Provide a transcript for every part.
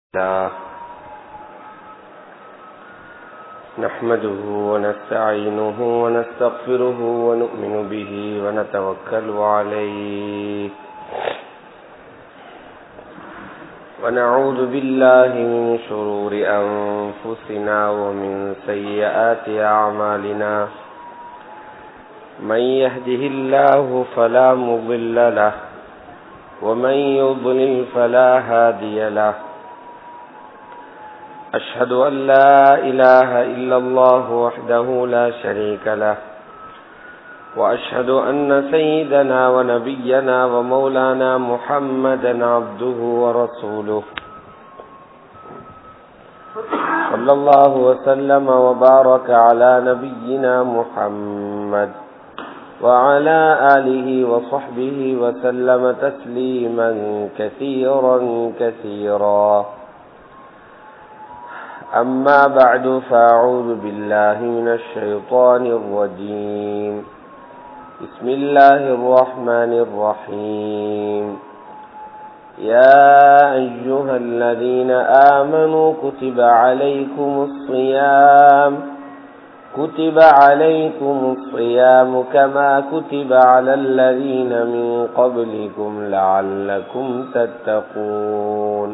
الله نحمده ونستعينه ونستغفره ونؤمن به ونتوكل عليه ونعوذ بالله من شرور أنفسنا ومن سيئات أعمالنا من يهده الله فلا مضل له ومن يضلل فلا هادي له أشهد أن لا إله إلا الله وحده لا شريك له وأشهد أن سيدنا ونبينا ومولانا محمدا عبده ورسوله صلى الله وسلم وبارك على نبينا محمد وعلى آله وصحبه وسلم تسليما كثيرا كثيرا أما بعد فأعوذ بالله من الشيطان الرجيم بسم الله الرحمن الرحيم يا أيها الذين آمنوا كتب عليكم الصيام كتب عليكم الصيام كما كتب على الذين من قبلكم لعلكم تتقون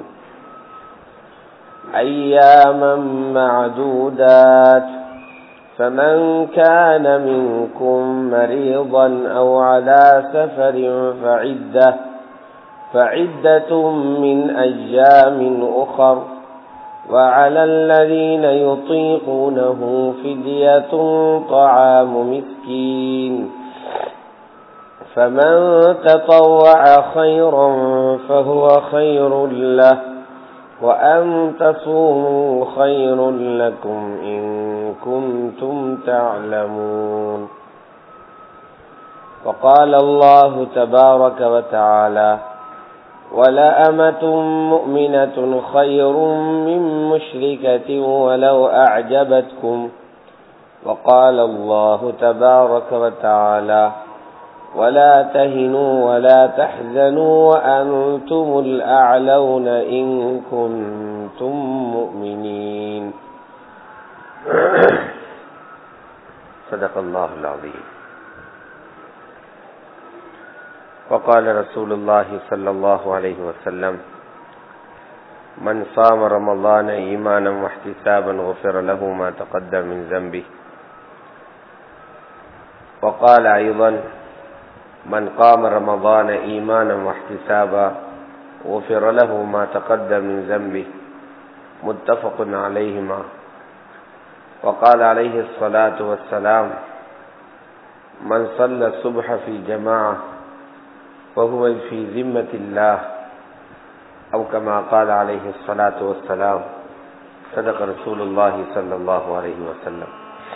أياما معدودات فمن كان منكم مريضا أو على سفر فعدة فعدة من أيام أخر وعلى الذين يطيقونه فدية طعام مسكين فمن تطوع خيرا فهو خير له وأن تصوموا خير لكم إن كنتم تعلمون وقال الله تبارك وتعالى ولأمة مؤمنة خير من مشركة ولو أعجبتكم وقال الله تبارك وتعالى ولا تهنوا ولا تحزنوا وأنتم الأعلون إن كنتم مؤمنين صدق الله العظيم وقال رسول الله صلى الله عليه وسلم من صام رمضان إيمانا واحتسابا غفر له ما تقدم من ذنبه وقال أيضا من قام رمضان إيمانا واحتسابا غفر له ما تقدم من ذنبه متفق عليهما وقال عليه الصلاة والسلام من صلى الصبح في جماعة وهو في ذمة الله أو كما قال عليه الصلاة والسلام صدق رسول الله صلى الله عليه وسلم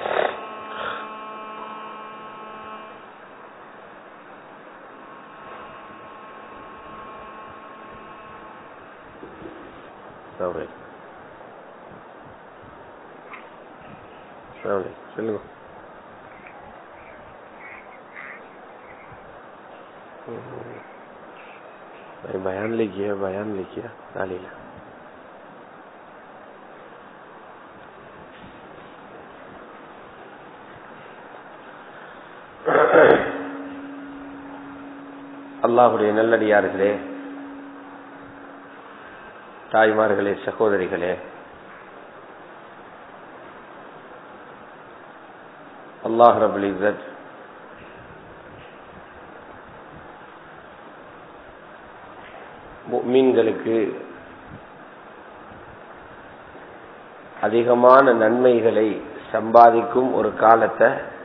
Sorry. Sorry. சொல்லுங்க भाई बयान लिखिए बयान लिखिए तालीला அல்லாஹுடைய நல்லடியார்களே தாய்மார்களே சகோதரிகளே அல்லாஹ் ரபுல் இசத் மீன்களுக்கு அதிகமான நன்மைகளை சம்பாதிக்கும் ஒரு காலத்தை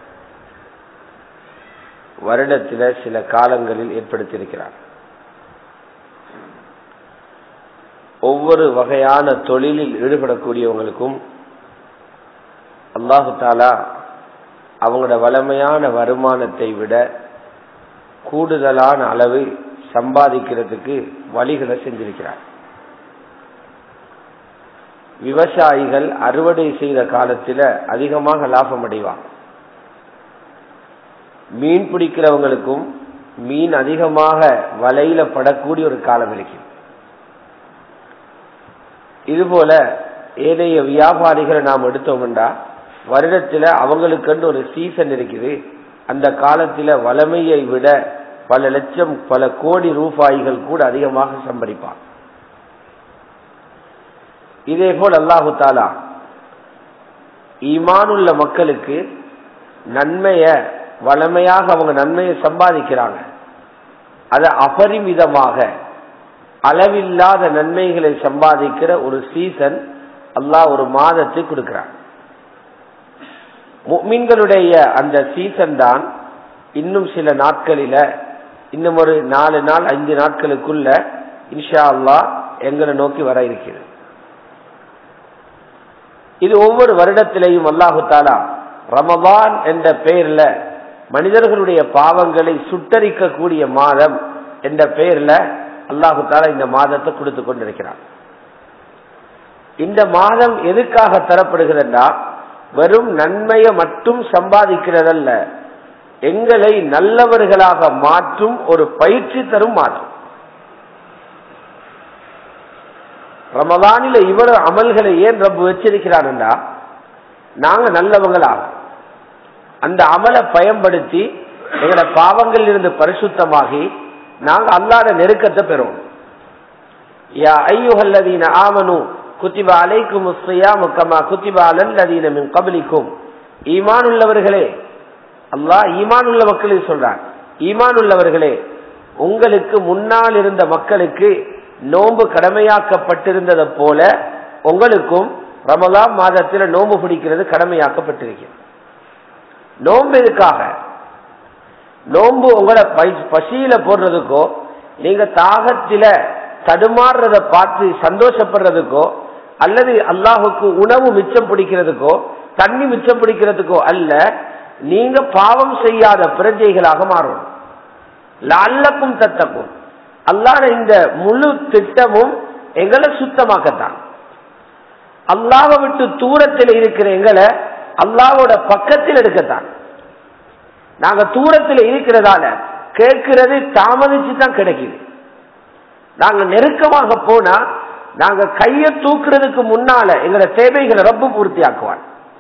வருடத்தில் சில காலங்களில் ஏற்படுத்தியிருக்கிறார் ஒவ்வொரு வகையான தொழிலில் ஈடுபடக்கூடியவங்களுக்கும் அல்லாஹு தாலா அவங்களோட வளமையான வருமானத்தை விட கூடுதலான அளவு சம்பாதிக்கிறதுக்கு வழிகளை செஞ்சிருக்கிறார் விவசாயிகள் அறுவடை செய்த காலத்தில் அதிகமாக லாபம் அடைவாங்க மீன் பிடிக்கிறவங்களுக்கும் மீன் அதிகமாக வலையில படக்கூடிய ஒரு காலம் இருக்கு இதுபோல ஏனைய வியாபாரிகளை நாம் எடுத்தோம்டா வருடத்துல அவங்களுக்குன்னு ஒரு சீசன் இருக்குது அந்த காலத்துல வளமையை விட பல லட்சம் பல கோடி ரூபாய்கள் கூட அதிகமாக சம்பரிப்பான் இதே போல் அல்லாஹு தாலா ஈமானுள்ள மக்களுக்கு நன்மைய வளமையாக அவங்க நன்மையை சம்பாதிக்கிறாங்க அதை அபரிமிதமாக அளவில்லாத நன்மைகளை சம்பாதிக்கிற ஒரு சீசன் அல்லாஹ் ஒரு மாதத்தை கொடுக்கிறான் மீன்களுடைய அந்த சீசன் தான் இன்னும் சில நாட்களில இன்னும் ஒரு நாலு நாள் அஞ்சு நாட்களுக்குள்ள இன்ஷா அல்லா எங்களை நோக்கி வர இருக்கிறது இது ஒவ்வொரு வருடத்திலேயும் அல்லாஹு தாலா ரமபான் என்ற பெயர்ல மனிதர்களுடைய பாவங்களை சுட்டரிக்கக்கூடிய மாதம் என்ற பெயர்ல அல்லாஹு தாலா இந்த மாதத்தை கொடுத்து கொண்டிருக்கிறார் இந்த மாதம் எதுக்காக தரப்படுகிறதா வெறும் நன்மையை மட்டும் சம்பாதிக்கிறதல்ல எங்களை நல்லவர்களாக மாற்றும் ஒரு பயிற்சி தரும் மாதம் ரமதானில இவ்வளவு அமல்களை ஏன் ரப்பு வச்சிருக்கிறான்டா நாங்க நல்லவங்களாக அந்த அமலை பயன்படுத்தி எங்களோட பாவங்கள் இருந்து பரிசுத்தமாகி நாங்க அல்லாத நெருக்கத்தை பெறுவோம் யா ஐயுஹல்லதீன ஆமனு குத்திப அலைக்கும் உஸ்ஸியாமு கமா குத்திப அலல்லதீன மின் கபலிக்கும் ஈமான் உள்ளவர்களே அல்லாஹ் ஈமான் உள்ள மக்களை சொல்றான் ஈமான் உள்ளவர்களே உங்களுக்கு முன்னால் இருந்த மக்களுக்கு நோன்பு கடமையாக்கப்பட்டிருந்ததை போல உங்களுக்கும் ரமலான் மாதத்தில் நோன்பு பிடிக்கிறது கடமையாக்கப்பட்டிருக்கிறது நோன்பு எதுக்காக நோன்பு உங்களை பசியில போடுறதுக்கோ நீங்க தாகத்தில தடுமாறுறத பார்த்து சந்தோஷப்படுறதுக்கோ அல்லது அல்லாஹுக்கு உணவு மிச்சம் பிடிக்கிறதுக்கோ தண்ணி மிச்சம் பிடிக்கிறதுக்கோ அல்ல நீங்க பாவம் செய்யாத பிரஜைகளாக மாறும் லல்லக்கும் தத்தக்கும் அல்லாத இந்த முழு திட்டமும் எங்களை சுத்தமாக்கத்தான் அல்லாவை விட்டு தூரத்தில் இருக்கிற எங்களை அல்லாவோட பக்கத்தில் எடுக்கத்தான் நாங்க தூரத்தில் இருக்கிறதால கேட்கிறது தாமதிச்சு தான் கிடைக்குது நாங்க நெருக்கமாக போனா நாங்க கைய தூக்குறதுக்கு முன்னால எங்களோட தேவைகளை ரொம்ப பூர்த்தி ஆக்குவான்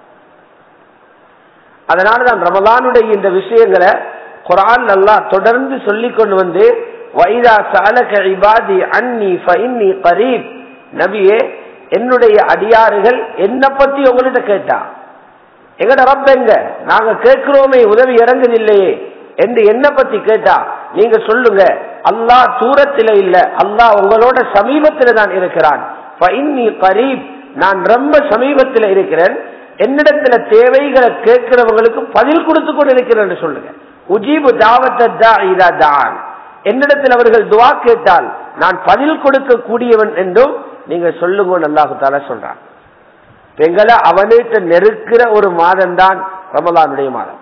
அதனாலதான் ரமலானுடைய இந்த விஷயங்களை குரான் நல்லா தொடர்ந்து சொல்லி கொண்டு வந்து வைதா சாலக இபாதி அன்னி ஃபைன்னி கரீப் நபியே என்னுடைய அடியாறுகள் என்ன பத்தி உங்கள்கிட்ட கேட்டா எங்கட ரப்ப எங்க நாங்க கேட்கிறோமே உதவி இறங்குதில்லையே என்று என்ன பத்தி கேட்டா நீங்க சொல்லுங்க அல்லாஹ் தூரத்தில இல்ல அல்லாஹ் உங்களோட சமீபத்தில தான் இருக்கிறான் கரீப் நான் ரொம்ப சமீபத்தில் இருக்கிறேன் என்னிடத்துல தேவைகளை கேட்கிறவங்களுக்கு பதில் கொடுத்து கொண்டு இருக்கிறேன் சொல்லுங்க உஜீபு தாவத்தான் என்னிடத்தில் அவர்கள் துவா கேட்டால் நான் பதில் கொடுக்க கூடியவன் என்றும் நீங்க சொல்லுங்க அல்லாஹு தாலா சொல்றான் எங்களை அவனிட்ட நெருக்கிற ஒரு மாதம் தான் ரமலானுடைய மாதம்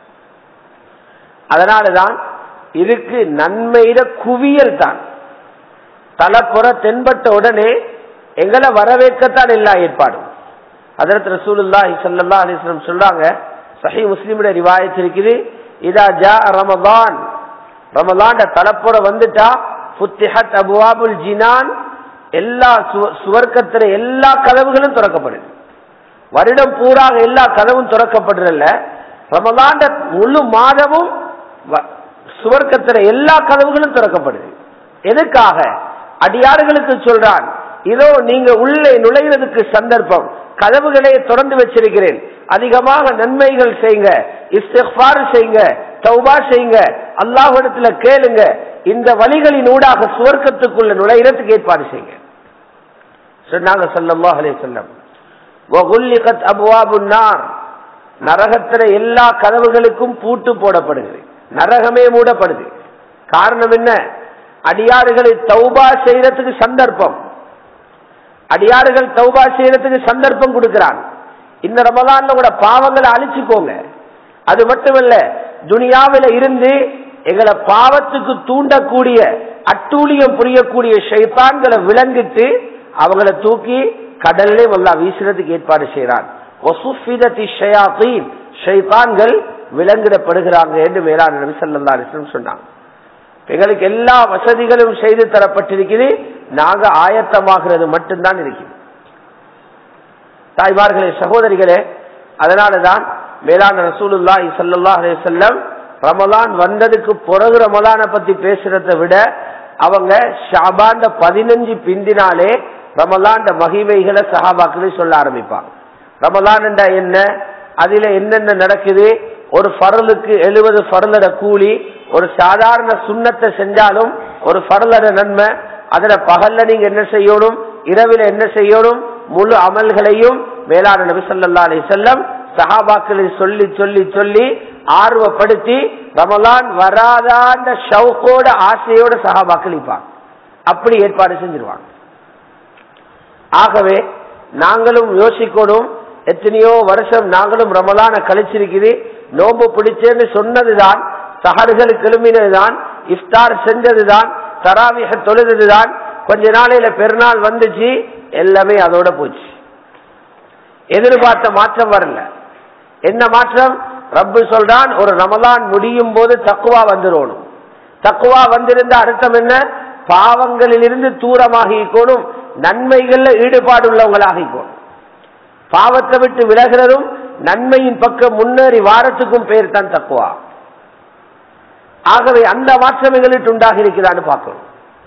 அதனாலதான் இதுக்கு நன்மையிட குவியல் தான் தலைப்புற தென்பட்ட உடனே எங்களை வரவேற்கத்தான் எல்லா ஏற்பாடும் அதற்கு ரசூலுல்லாஹி சல்லா அலிஸ்லம் சொல்றாங்க சஹி முஸ்லீமுடைய ரிவாயத் இருக்குது இதா ஜா ரமதான் ரமலான் தலைப்புற வந்துட்டா புத்திஹத் அபுவாபுல் ஜினான் எல்லா சுவர்க்கத்தில எல்லா கதவுகளும் திறக்கப்படுது வருடம் பூராக எல்லா கதவும் திறக்கப்படுறதில்ல ரமலாண்ட முழு மாதமும் சுவர்க்கத்தில எல்லா கதவுகளும் திறக்கப்படுது எதுக்காக அடியாறுகளுக்கு சொல்றான் இதோ நீங்க உள்ளே நுழைகிறதுக்கு சந்தர்ப்பம் கதவுகளை திறந்து வச்சிருக்கிறேன் அதிகமாக நன்மைகள் செய்யுங்க இஸ்திஃபார் செய்யுங்க தௌபா செய்யுங்க அல்லாஹிடத்துல கேளுங்க இந்த வழிகளின் ஊடாக சுவர்க்கத்துக்குள்ள நுழைகிறதுக்கு ஏற்பாடு செய்யுங்க சொன்னாங்க சல்லல்லாஹ் அலைஹி வஸல்லம் வகுல்லிகத் அபுவாபுன்னார் நரகத்தில எல்லா கதவுகளுக்கும் பூட்டு போடப்படுகிறது நரகமே மூடப்படுது காரணம் என்ன அடியாறுகளை தௌபா செய்யறதுக்கு சந்தர்ப்பம் அடியாறுகள் தௌபா செய்யறதுக்கு சந்தர்ப்பம் கொடுக்கிறான் இந்த ரமலான்ல கூட பாவங்களை அழிச்சுக்கோங்க அது மட்டுமல்ல துனியாவில இருந்து எங்களை பாவத்துக்கு தூண்டக்கூடிய அட்டூழியம் புரியக்கூடிய ஷைத்தான்களை விளங்கிட்டு அவங்கள தூக்கி கடல்லே வல்லா வீசுறதுக்கு ஏற்பாடு செய்யறான் ஷைத்தான்கள் விலங்கிடப்படுகிறாங்க என்று மேலான நபி சல்லா அலிஸ்லம் சொன்னாங்க எங்களுக்கு எல்லா வசதிகளும் செய்து தரப்பட்டிருக்குது நாங்க ஆயத்தமாகிறது மட்டும்தான் இருக்குது தாய்மார்களே சகோதரிகளே அதனாலதான் மேலான ரசூலுல்லாஹி ஸல்லல்லாஹு அலைஹி வஸல்லம் ரமலான் வந்ததுக்கு பிறகு ரமலானை பத்தி பேசுறதை விட அவங்க ஷாபாண்ட பதினஞ்சு பிந்தினாலே ரமலாண்ட மகிமைகளை சஹாபாக்களை சொல்ல ஆரம்பிப்பாங்க ரமலான் என்ன அதுல என்னென்ன நடக்குது ஒரு ஃபரலுக்கு எழுபது ஃபரலட கூலி ஒரு சாதாரண சுண்ணத்தை செஞ்சாலும் ஒரு ஃபரலட நன்மை அதுல பகல்ல நீங்க என்ன செய்யணும் இரவில என்ன செய்யணும் முழு அமல்களையும் மேலான நபி ஸல்லல்லாஹு அலைஹி வஸல்லம் சஹாபாக்களை சொல்லி சொல்லி சொல்லி ஆர்வப்படுத்தி ரமலான் வராதாண்ட ஷவுக்கோட ஆசையோட சஹாபாக்கள் இருப்பாங்க அப்படி ஏற்பாடு செஞ்சிருவாங்க ஆகவே நாங்களும் யோசிக்கணும் எத்தனையோ வருஷம் நாங்களும் ரமலான கழிச்சிருக்குது நோம்பு பிடிச்சேன்னு சொன்னதுதான் சஹர்களுக்கு எழுமினதுதான் இஃப்தார் செஞ்சதுதான் தராவிக தொழுதுதான் கொஞ்ச நாளையில பெருநாள் வந்துச்சு எல்லாமே அதோட போச்சு எதிர்பார்த்த மாற்றம் வரல என்ன மாற்றம் ரப்பு சொல்றான் ஒரு ரமலான் முடியும் போது தக்குவா வந்துடணும் தக்குவா வந்திருந்த அர்த்தம் என்ன பாவங்களிலிருந்து தூரமாகிக்கணும் நன்மைகள்ல ஈடுபாடு உள்ளவங்களாகிக்கணும் பாவத்தை விட்டு விலகிறதும் நன்மையின் பக்கம் முன்னேறி வாரத்துக்கும் பேர் தான் தக்குவா ஆகவே அந்த மாற்றம் எங்களுக்கு உண்டாகி இருக்கிறான்னு பார்க்கணும்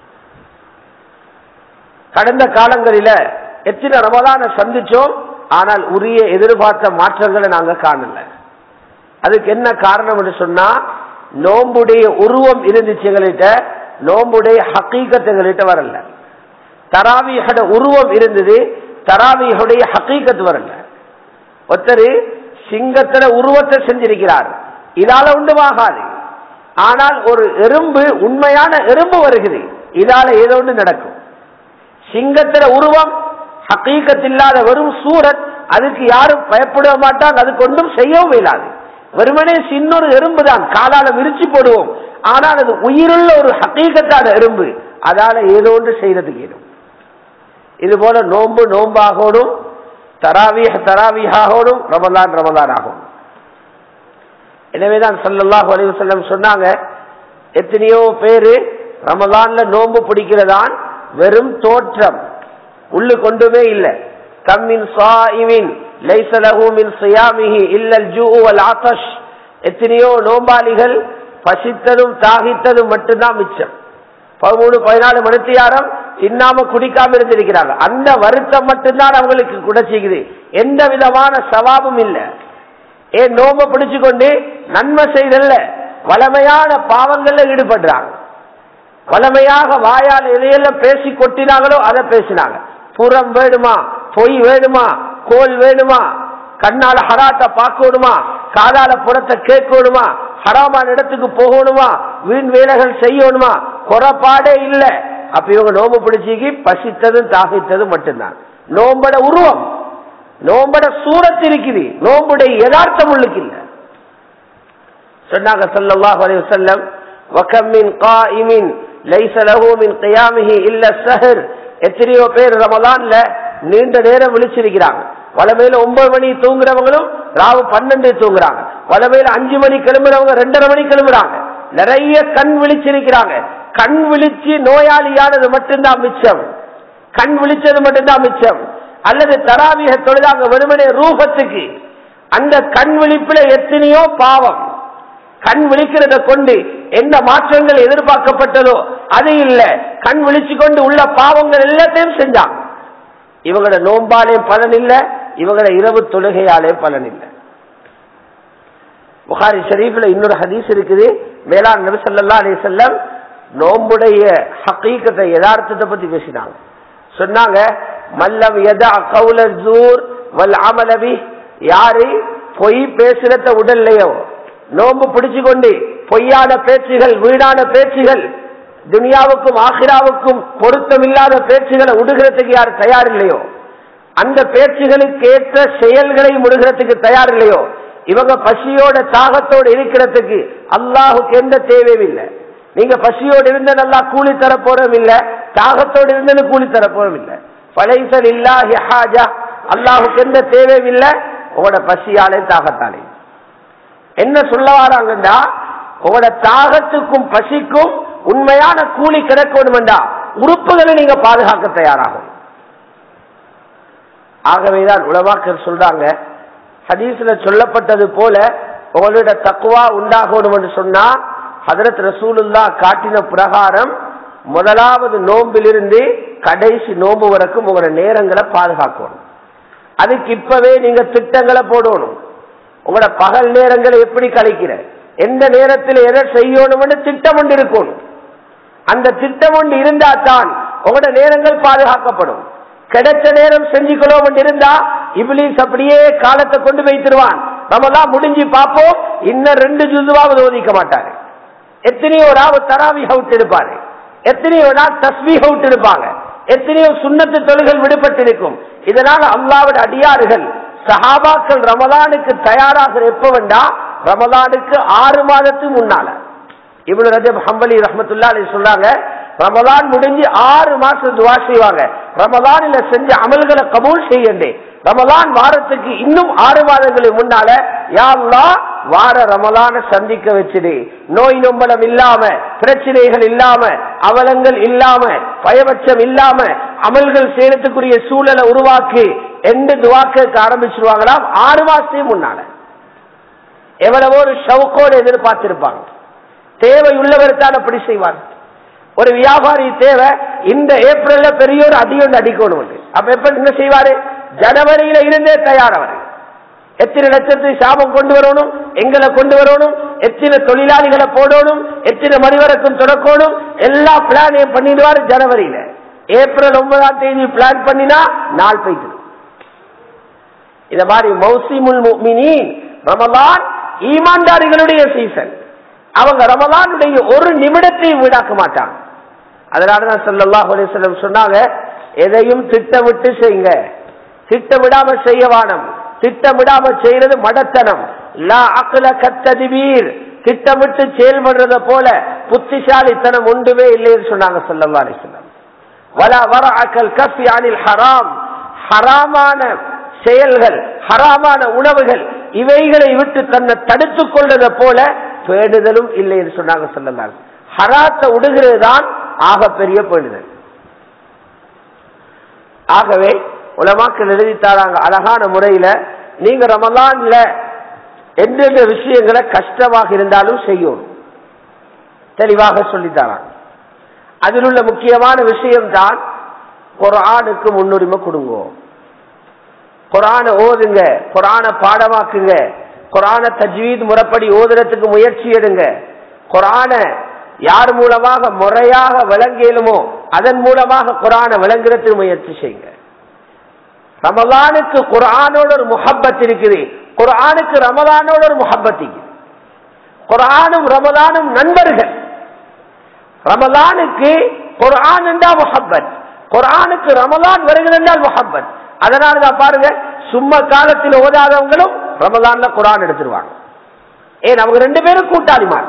கடந்த காலங்களில எத்தனை ரமலான சந்திச்சோம் ஆனால் உரிய எதிர்பார்த்த மாற்றங்களை நாங்க காணல அதுக்கு என்ன காரணம் என்று சொன்னா நோம்புடைய உருவம் இருந்துச்சு எங்கள்கிட்ட நோம்புடைய ஹக்கீக்கத் எங்கள்கிட்ட வரல தராவியோட உருவம் இருந்தது தராவியுடைய ஹக்கீக்கத் வரல ஒருத்தர் சிங்கத்தோட உருவத்தை செஞ்சிருக்கிறார் இதால உண்டுமாகாது ஆனால் ஒரு எறும்பு உண்மையான எறும்பு வருகிறது இதால ஏதோ ஒன்று நடக்கும் சிங்கத்தில உருவம் ஹக்கீக்கத் இல்லாத வெறும் சூரத் அதுக்கு யாரும் பயப்பட மாட்டாங்க அதுக்கு ஒன்றும் செய்யவும் இயலாது வெறுமனே சின்னொரு எறும்பு தான் காலால விரிச்சு போடுவோம் ஆனால் அது உயிருள்ள ஒரு ஹக்கீக்கத்தான எறும்பு அதால ஏதோ ஒன்று செய்யறதுக்கு ஏதும் இது போல நோன்பு நோம்பாகணும் தராவீஹ தராவீஹாகணும் ரமலான் ரமலான் ஆகும் எனவேதான் சல்லல்லாஹு அலைஹி வஸல்லம் சொன்னாங்க எத்தனையோ பேரு ரமலான்ல நோன்பு பிடிக்கிறதான் வெறும் தோற்றம் உள்ளு கொண்டுமே இல்ல கம்மின் சாயிமின் லைஸ லஹு மின் சியாமிஹி இல்லல் ஜூ வல் ஆதஷ் எத்தனையோ நோம்பாளிகள் பசித்ததும் தாகித்ததும் மட்டும்தான் மிச்சம் பதிமூணு பதினாலு மணித்தியாரம் தின்னாம குடிக்காம இருந்திருக்கிறாங்க அந்த வருத்தம் மட்டும்தான் அவங்களுக்கு குடைச்சிக்குது எந்த விதமான சவாபும் இல்ல ஏன் நோம்ப பிடிச்சு கொண்டு நன்மை செய்தல்ல வளமையான பாவங்கள்ல ஈடுபடுறாங்க வளமையாக வாயால் எதையெல்லாம் பேசி கொட்டினாங்களோ அதை பேசினாங்க புறம் வேணுமா பொய் வேணுமா கோல் வேணுமா கண்ணால ஹராத்த பார்க்கணுமா காதால புறத்தை கேட்கணுமா ஹராமான இடத்துக்கு போகணுமா வீண் வேலைகள் செய்யணுமா குறப்பாடே இல்ல அப்ப இவங்க நோம்பு பிடிச்சிக்கு பசித்ததும் தாகித்ததும் மட்டும்தான் நோம்பட உருவம் நோம்பட சூரத்து இருக்குது நோம்புடைய யதார்த்தம் உள்ளுக்கு இல்ல சொன்னாங்க ஸல்லல்லாஹு அலைஹி வஸல்லம் வகம் மின் காயிமின் லைஸ லஹு மின் கியாமிஹி இல்ல ஸஹர் எத்தனையோ பேர் ரமலான்ல நீண்ட நேரம் விழிச்சிருக்கிறாங்க வளமையில ஒன்பது மணி தூங்குறவங்களும் ராவு பன்னெண்டு தூங்குறாங்க வளமையில அஞ்சு மணி கிளம்புறவங்க ரெண்டரை மணி கிளம்புறாங்க நிறைய கண் விழிச்சிருக்கிறாங்க கண் விழிச்சு நோயாளியானது மட்டும்தான் மிச்சம் கண் விழிச்சது மட்டும்தான் மிச்சம் அல்லது தராவிக தொழுதாங்க வெறுமனே ரூபத்துக்கு அந்த கண் விழிப்புல எத்தனையோ பாவம் கண் விழிக்கிறத கொண்டு எந்த மாற்றங்கள் எதிர்பார்க்கப்பட்டதோ அது இல்ல கண் விழிச்சு கொண்டு உள்ள பாவங்கள் எல்லாத்தையும் செஞ்சாங்க இவங்களோட நோம்பாலையும் பலன் இல்ல இவங்களோட இரவு தொழுகையாலே பலன் இல்லை புகாரி ஷரீஃப்ல இன்னொரு ஹதீஸ் இருக்குது மேலாண் நபி ஸல்லல்லாஹு அலைஹி வஸல்லம் நோம்புடைய ஹகீகத்தை யதார்த்தத்தை பத்தி பேசினாங்க சொன்னாங்க மல்லம் யதா கௌல ஜூர் வல் அமலபி யாரு பொய் பேசுறத உடல்லையோ நோம்பு பிடிச்சு கொண்டு பொய்யான பேச்சுகள் வீணான பேச்சுகள் துனியாவுக்கும் ஆஹிராவுக்கும் பொருத்தமில்லாத பேச்சுகளை உடுகிறதுக்கு யார் தயார் இல்லையோ அந்த பேச்சுகளுக்கு ஏற்ற செயல்களை முடுகிறதுக்கு தயார் இல்லையோ இவங்க பசியோட தாகத்தோடு இருக்கிறதுக்கு அல்லாஹுக்கு எந்த தேவையும் இல்லை நீங்க பசியோடு இருந்த நல்லா கூலி தர போறோம் இல்ல தாகத்தோடு இருந்தது கூலி தர போறோம் இல்ல பழைசல் இல்லாஹி ஹாஜா அல்லாஹுக்கு எந்த தேவையும் இல்லை உங்களோட பசியாலே தாகத்தாலே என்ன சொல்ல வராங்கன்னா உங்களோட தாகத்துக்கும் பசிக்கும் உண்மையான கூலி கிடைக்கணும் உறுப்புகளை நீங்க பாதுகாக்க தயாராகும் ஆகவேதான் உலமாக்கள் சொல்றாங்க ஹதீஸ்ல சொல்லப்பட்டது போல உங்களோட தக்குவா உண்டாகணும் என்று சொன்னா ஹதரத் ரசூலுல்லா காட்டின பிரகாரம் முதலாவது நோம்பிலிருந்து கடைசி நோம்பு வரைக்கும் உங்களோட நேரங்களை பாதுகாக்கணும் அதுக்கு இப்பவே நீங்க திட்டங்களை போடணும் உங்களோட பகல் நேரங்களை எப்படி கழிக்கிற எந்த நேரத்தில் எதை செய்யணும்னு திட்டம் ஒன்று இருக்கணும் அந்த திட்டம் ஒன்று இருந்தா தான் உங்களோட நேரங்கள் பாதுகாக்கப்படும் கிடைச்ச நேரம் செஞ்சுக்கணும் இருந்தா இப்லீஸ் அப்படியே காலத்தை கொண்டு வைத்திருவான் நம்மலாம் முடிஞ்சு பார்ப்போம் இன்னும் ரெண்டு ஜுதுவாவது ஓதிக்க மாட்டாரு எத்தனையோ ராவு தராவி அவுட் இருப்பாரு எத்தனையோ நாள் தஸ்மி அவுட் இருப்பாங்க எத்தனையோ சுண்ணத்து தொழில்கள் விடுபட்டிருக்கும் இதனால அல்லாவோட அடியாறுகள் சஹாபாக்கள் ரமலானுக்கு தயாராக எப்ப வேண்டா ரமலானுக்கு ஆறு மாதத்துக்கு முன்னால இவ்வளவு ரஜப் ஹம்பலி ரஹமத்துல்லா சொல்றாங்க ரமலான் முடிஞ்சு ஆறு மாசம் துவா செய்வாங்க ரமலானில செஞ்ச அமல்களை கபூல் செய்யண்டே ரமலான் வாரத்துக்கு இன்னும் ஆறு மாதங்களுக்கு முன்னால யாருலா வார ரமலான சந்திக்க வச்சுடு நோய் நொம்பலம் இல்லாம பிரச்சனைகள் இல்லாம அவலங்கள் இல்லாம பயபட்சம் இல்லாம அமல்கள் செய்யறதுக்குரிய சூழலை உருவாக்கி எந்த துவாக்க ஆரம்பிச்சிருவாங்களாம் ஆறு மாசத்தையும் முன்னால எவ்வளவோ ஒரு ஷவுக்கோடு எதிர்பார்த்திருப்பாங்க தேவை உள்ளவர் தான் அப்படி செய்வார் ஒரு வியாபாரி தேவை இந்த ஏப்ரல்ல பெரிய ஒரு அடி ஒன்று அடிக்கணும் அப்ப எப்ப என்ன செய்வாரு ஜனவரியில இருந்தே தயாரவர் எத்தனை லட்சத்தை சாபம் கொண்டு வரணும் எங்களை கொண்டு வரணும் எத்தனை தொழிலாளிகளை போடணும் எத்தனை மணி வரைக்கும் தொடக்கணும் எல்லா பிளானையும் பண்ணிடுவாரு ஜனவரியில ஏப்ரல் ஒன்பதாம் தேதி பிளான் பண்ணினா நாள் போயிட்டு இத மாதிரி மௌசிமுல் முஃமினீன் ரமலான் ஈமான்தாரிகளுடைய சீசன் அவங்க ரமலானுடைய ஒரு நிமிடத்தையும் வீடாக்க மாட்டாங்க அதனாலதான் சல்லாஹ் அலிஸ்லம் சொன்னாங்க எதையும் திட்டமிட்டு செய்யுங்க திட்டமிடாம செய்ய வானம் திட்டமிடாம செய்யறது மடத்தனம் லா அக்கல கத்ததிபீர் திட்டமிட்டு செயல்படுறத போல புத்திசாலித்தனம் ஒன்றுமே இல்லைன்னு சொன்னாங்க சல்லல்லா அலிஸ்லம் வலா வர அக்கல் கஃபி அனில் ஹராம் ஹராமான செயல்கள் ஹராமான உணவுகள் இவைகளை விட்டு தன்னை தடுத்துக் கொள்றத போல பேடுதலும் இல்லை என்று சொன்னாங்க சொல்லலாம் ஹராத்தை உடுகிறது தான் ஆகப்பெரிய பேடுதல் ஆகவே உலமாக்கள் எழுதித்தாராங்க அழகான முறையில நீங்க ரமலான்ல எந்தெந்த விஷயங்களை கஷ்டமாக இருந்தாலும் செய்யணும் தெளிவாக சொல்லித்தாராங்க அதில் உள்ள முக்கியமான விஷயம் தான் குரானுக்கு முன்னுரிமை கொடுங்க குரான ஓதுங்க குரான பாடமாக்குங்க குரான தஜ்வீத் முறைப்படி ஓதுறதுக்கு முயற்சி எடுங்க குரான யார் மூலமாக முறையாக விளங்கியலுமோ அதன் மூலமாக குரான விளங்குறதுக்கு முயற்சி செய்யுங்க ரமலானுக்கு குரானோட ஒரு முஹப்பத் இருக்குது குரானுக்கு ரமலானோட ஒரு முஹப்பத் இருக்குது குரானும் ரமலானும் நண்பர்கள் ரமலானுக்கு குரான் என்றால் முஹப்பத் குரானுக்கு ரமலான் வருகிறது என்றால் முஹப்பத் அதனால தான் பாருங்க சும்மா காலத்தில் ஓதாதவங்களும் ரமலான்ல குரான் எடுத்துருவாங்க ஏன் அவங்க ரெண்டு பேரும் கூட்டாளிமார்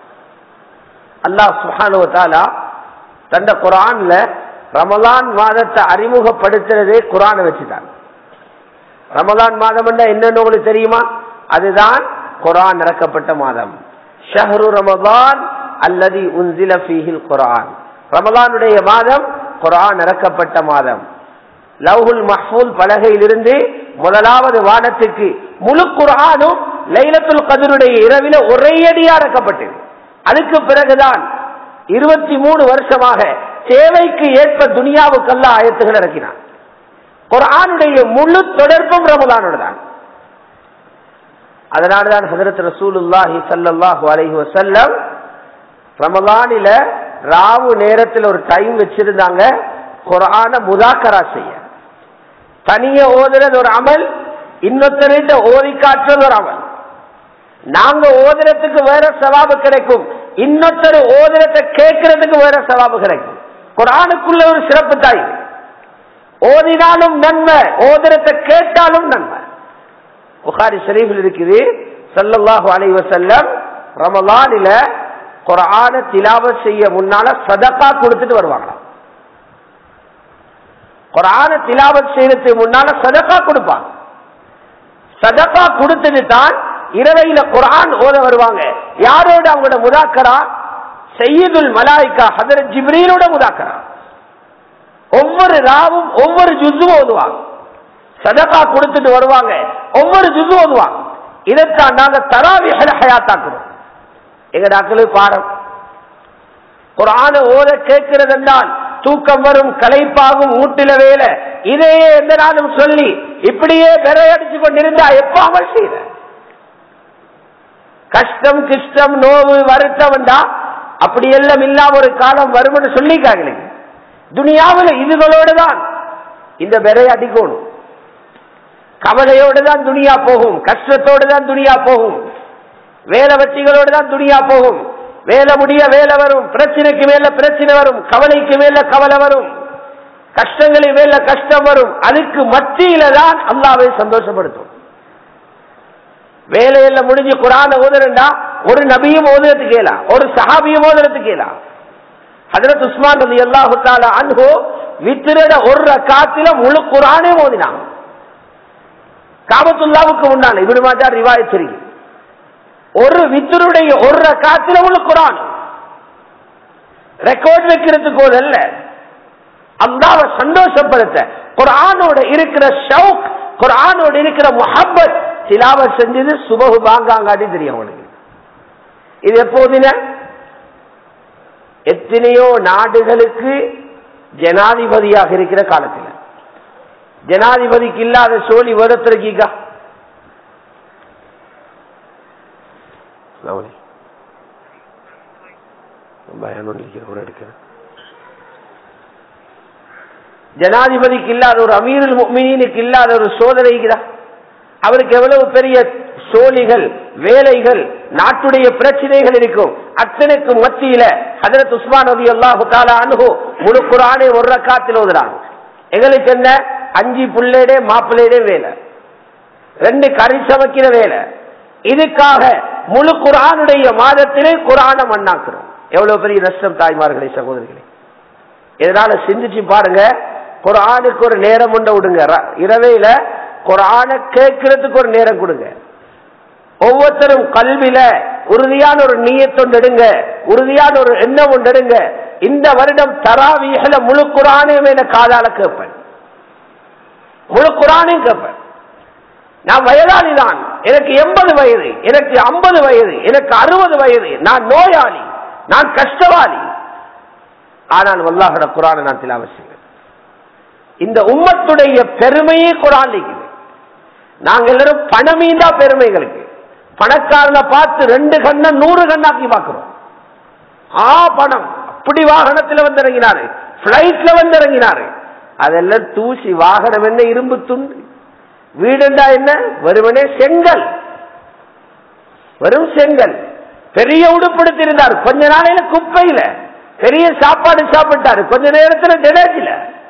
அல்லாஹ் சுஹானுவத்தாலா தந்த குரான்ல ரமலான் மாதத்தை அறிமுகப்படுத்துறதே குரானை வச்சுட்டாங்க ரமலான் மாதம் என்னன்னு உங்களுக்கு தெரியுமா அதுதான் குரான் இறக்கப்பட்ட மாதம் ஷஹரு ரமலான் அல்லது உன்சில ஃபீஹில் குரான் ரமலானுடைய மாதம் குரான் இறக்கப்பட்ட மாதம் லவ்ஹுல் மஹ்பூல் பலகையிலிருந்து முதலாவது வானத்துக்கு முழு குரானும் லைலத்துல் கதருடைய இரவில ஒரேயடியா இறக்கப்பட்டது அதுக்கு பிறகுதான் இருபத்தி மூணு வருஷமாக தேவைக்கு ஏற்ப துனியாவுக்கல்ல ஆயத்துகள் இறக்கினான் குரானுடைய முழு தொடர்பும் ரமலானோட தான் அதனாலதான் ஹசரத் ரசூலுல்லாஹி சல்லாஹூ அலஹி வசல்லம் ரமலானில ராவு நேரத்தில் ஒரு டைம் வச்சிருந்தாங்க குரான முதாக்கரா செய்ய தனிய ஓதுறது ஒரு அமல் இன்னொருத்தரிட்ட ஓதி காட்டுறது ஒரு அமல் நாங்க ஓதுறதுக்கு வேற சவாபு கிடைக்கும் இன்னொருத்தர் ஓதுறத கேட்கறதுக்கு வேற சவாபு கிடைக்கும் குரானுக்குள்ள ஒரு சிறப்பு தாய் ஓதினாலும் நன்மை ஓதுறத கேட்டாலும் நன்மை புகாரி ஷரீஃபில் இருக்குது சல்லல்லாஹு அலைஹி வஸல்லம் ரமலானில குரான திலாவத் செய்ய முன்னால சதக்கா கொடுத்துட்டு வருவாங்களாம் குரான திலாவத் செய்யறதுக்கு முன்னால சதக்கா கொடுப்பாங்க சதக்கா கொடுத்துட்டு தான் இரவையில குரான் ஓத வருவாங்க யாரோட அவங்களோட முதாக்கரா செய்யுதுல் மலாய்க்கா ஹதரத் ஜிப்ரீலோட முதாக்கரா ஒவ்வொரு ராவும் ஒவ்வொரு ஜுஸும் ஓதுவாங்க சதகா கொடுத்துட்டு வருவாங்க ஒவ்வொரு ஜுசு ஓதுவாங்க இதைத்தான் நாங்க தராவிகளை ஹயாத்தாக்குறோம் எங்க டாக்களுக்கு பாடம் குரான ஓத கேட்கிறது என்றால் தூக்கம் வரும் களைப்பாகும் மூட்டில வேலை இதையே எந்த நாளும் சொல்லி இப்படியே விரையடிச்சு கொண்டிருந்தா எப்ப அமல் செய்யற கஷ்டம் கிஷ்டம் நோவு வருத்தம்டா அப்படி எல்லாம் இல்லாம ஒரு காலம் வரும்னு சொல்லிக்காங்களே துனியாவில் இதுகளோடு தான் இந்த விரை அடிக்கணும் கவலையோடு தான் துனியா போகும் கஷ்டத்தோடு தான் துனியா போகும் வேலை வச்சிகளோடு தான் துனியா போகும் வேலை முடிய வேலை வரும் பிரச்சனைக்கு மேல பிரச்சனை வரும் கவலைக்கு மேல கவலை வரும் கஷ்டங்களுக்கு மேல கஷ்டம் வரும் அதுக்கு மத்தியில தான் அல்லாவை சந்தோஷப்படுத்தும் வேலையில முடிஞ்சு குரான ஓதுறா ஒரு நபியும் ஓதுறதுக்கு கேளா ஒரு சஹாபியும் ஓதுறதுக்கு கேளா ஹதரத் உஸ்மான் ரதி அல்லாஹு தாலா அன்ஹு வித்திரட ஒரு காத்தில முழு குரானே ஓதினாங்க காபத்துல்லாவுக்கு முன்னால இவரு மாட்டா ரிவாயத் தெரியும் ஒரு வித்தருடைய ஒரு காத்தில முழு குரான் ரெக்கார்ட் வைக்கிறதுக்கு ஒரு அல்ல அல்லாவை சந்தோஷப்படுத்த குரானோட இருக்கிற ஷவுக் குரானோட இருக்கிற முஹப்பத் சிலாவ செஞ்சது சுபகு பாங்காங்காட்டி தெரியும் அவனுக்கு இது எப்போதுன எத்தனையோ நாடுகளுக்கு ஜனாதிபதியாக இருக்கிற காலத்தில் ஜனாதிபதிக்கு இல்லாத சோழி வருத்திருக்கீங்க ஜனாதிபதிக்கு இல்லாத ஒரு அமீருல் மீனுக்கு இல்லாத ஒரு சோதனைக்குதா அவருக்கு எவ்வளவு பெரிய சோழிகள் வேலைகள் நாட்டுடைய பிரச்சனைகள் இருக்கும் அத்தனைக்கும் மத்தியில ஹதரத் உஸ்மான் நபி அல்லாஹு தாலா அனுகு முழு குரானே ஒரு ரக்காத்தில் ஓதுறாங்க எங்களுக்கு என்ன அஞ்சு புள்ளேடே மாப்பிள்ளைடே வேலை ரெண்டு கறி சமைக்கிற வேலை இதுக்காக முழு குரானுடைய மாதத்திலே குரானை மண்ணாக்குறோம் எவ்வளவு பெரிய நஷ்டம் தாய்மார்களே சகோதரிகளே இதனால சிந்திச்சு பாருங்க குரானுக்கு ஒரு நேரம் உண்ட விடுங்க இரவையில குரான கேட்கறதுக்கு ஒரு நேரம் கொடுங்க ஒவ்வொருத்தரும் கல்வியில உறுதியான ஒரு நீயத்தொண்டு எடுங்க உறுதியான ஒரு எண்ணம் ஒன்று எடுங்க இந்த வருடம் தராவியல முழு குரானையும் என காதால கேட்பேன் முழு குரானையும் கேட்பேன் நான் வயதாளி தான் எனக்கு எண்பது வயது எனக்கு ஐம்பது வயது எனக்கு அறுபது வயது நான் நோயாளி நான் கஷ்டவாளி ஆனால் வல்லாஹட குரானை நான் திலாவ செய்வேன் இந்த உம்மத்துடைய பெருமையே குரான் இருக்குது நாங்க எல்லாரும் பணமீந்தா பெருமைகளுக்கு பணக்காரனை பார்த்து ரெண்டு கண்ண நூறு கண்ணாக்கி பார்க்கிறோம் ஆ பணம் அப்படி வாகனத்தில் வந்து இறங்கினாரு பிளைட்ல வந்து இறங்கினாரு அதெல்லாம் தூசி வாகனம் என்ன இரும்பு துண்டு வீடுண்டா என்ன வெறுமனே செங்கல் வெறும் செங்கல் பெரிய உடுப்படுத்திருந்தார் கொஞ்ச நாளையில குப்பையில பெரிய சாப்பாடு சாப்பிட்டாரு கொஞ்ச நேரத்தில் தினச்சில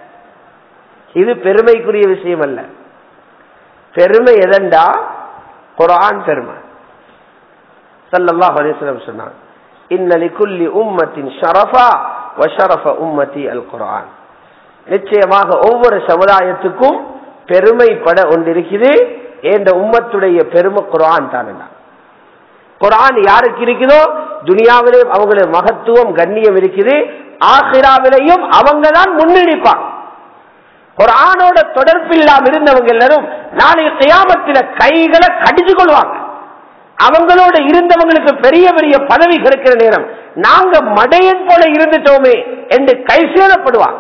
இது பெருமைக்குரிய விஷயம் அல்ல பெருமை எதண்டா குரான் பெருமை சல்லல்லாஹ் அலிஸ்லம் சொன்னாங்க இன்னலி குல்லி உம்மத்தின் ஷரஃபா வஷரஃப உம்மத்தி அல் குரான் நிச்சயமாக ஒவ்வொரு சமுதாயத்துக்கும் பெருமைப்பட ஒன்றிருக்குது என்ற உம்மத்துடைய பெருமை குரான் தான் குரான் யாருக்கு இருக்குதோ துனியாவிலே அவங்களுடைய மகத்துவம் கண்ணியம் இருக்குது ஆசிராவிலையும் அவங்க தான் முன்னெடுப்பாங்க குரானோட தொடர்பில்லாம இருந்தவங்க எல்லாரும் நாளைய கியாமத்தில கைகளை கடிச்சு கொள்வாங்க அவங்களோட இருந்தவங்களுக்கு பெரிய பெரிய பதவி கிடைக்கிற நேரம் நாங்க மடையன் போல இருந்துட்டோமே என்று கை சேதப்படுவாங்க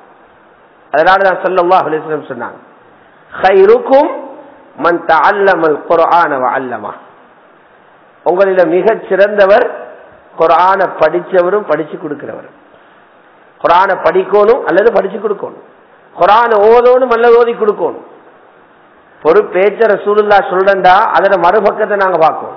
அதனால நான் சொல்லவா சொன்னாங்க ஹைருக்கும் மன் தல்லமல் குரான அல்லமா உங்களில மிகச் சிறந்தவர் குரான படிச்சவரும் படிச்சு கொடுக்கிறவர் குரான படிக்கணும் அல்லது படிச்சு கொடுக்கணும் குரான ஓதணும் அல்லது ஓதி கொடுக்கணும் ஒரு பேச்ச ரசூலுல்லா சொல்றா அதோட மறுபக்கத்தை நாங்க பார்க்கணும்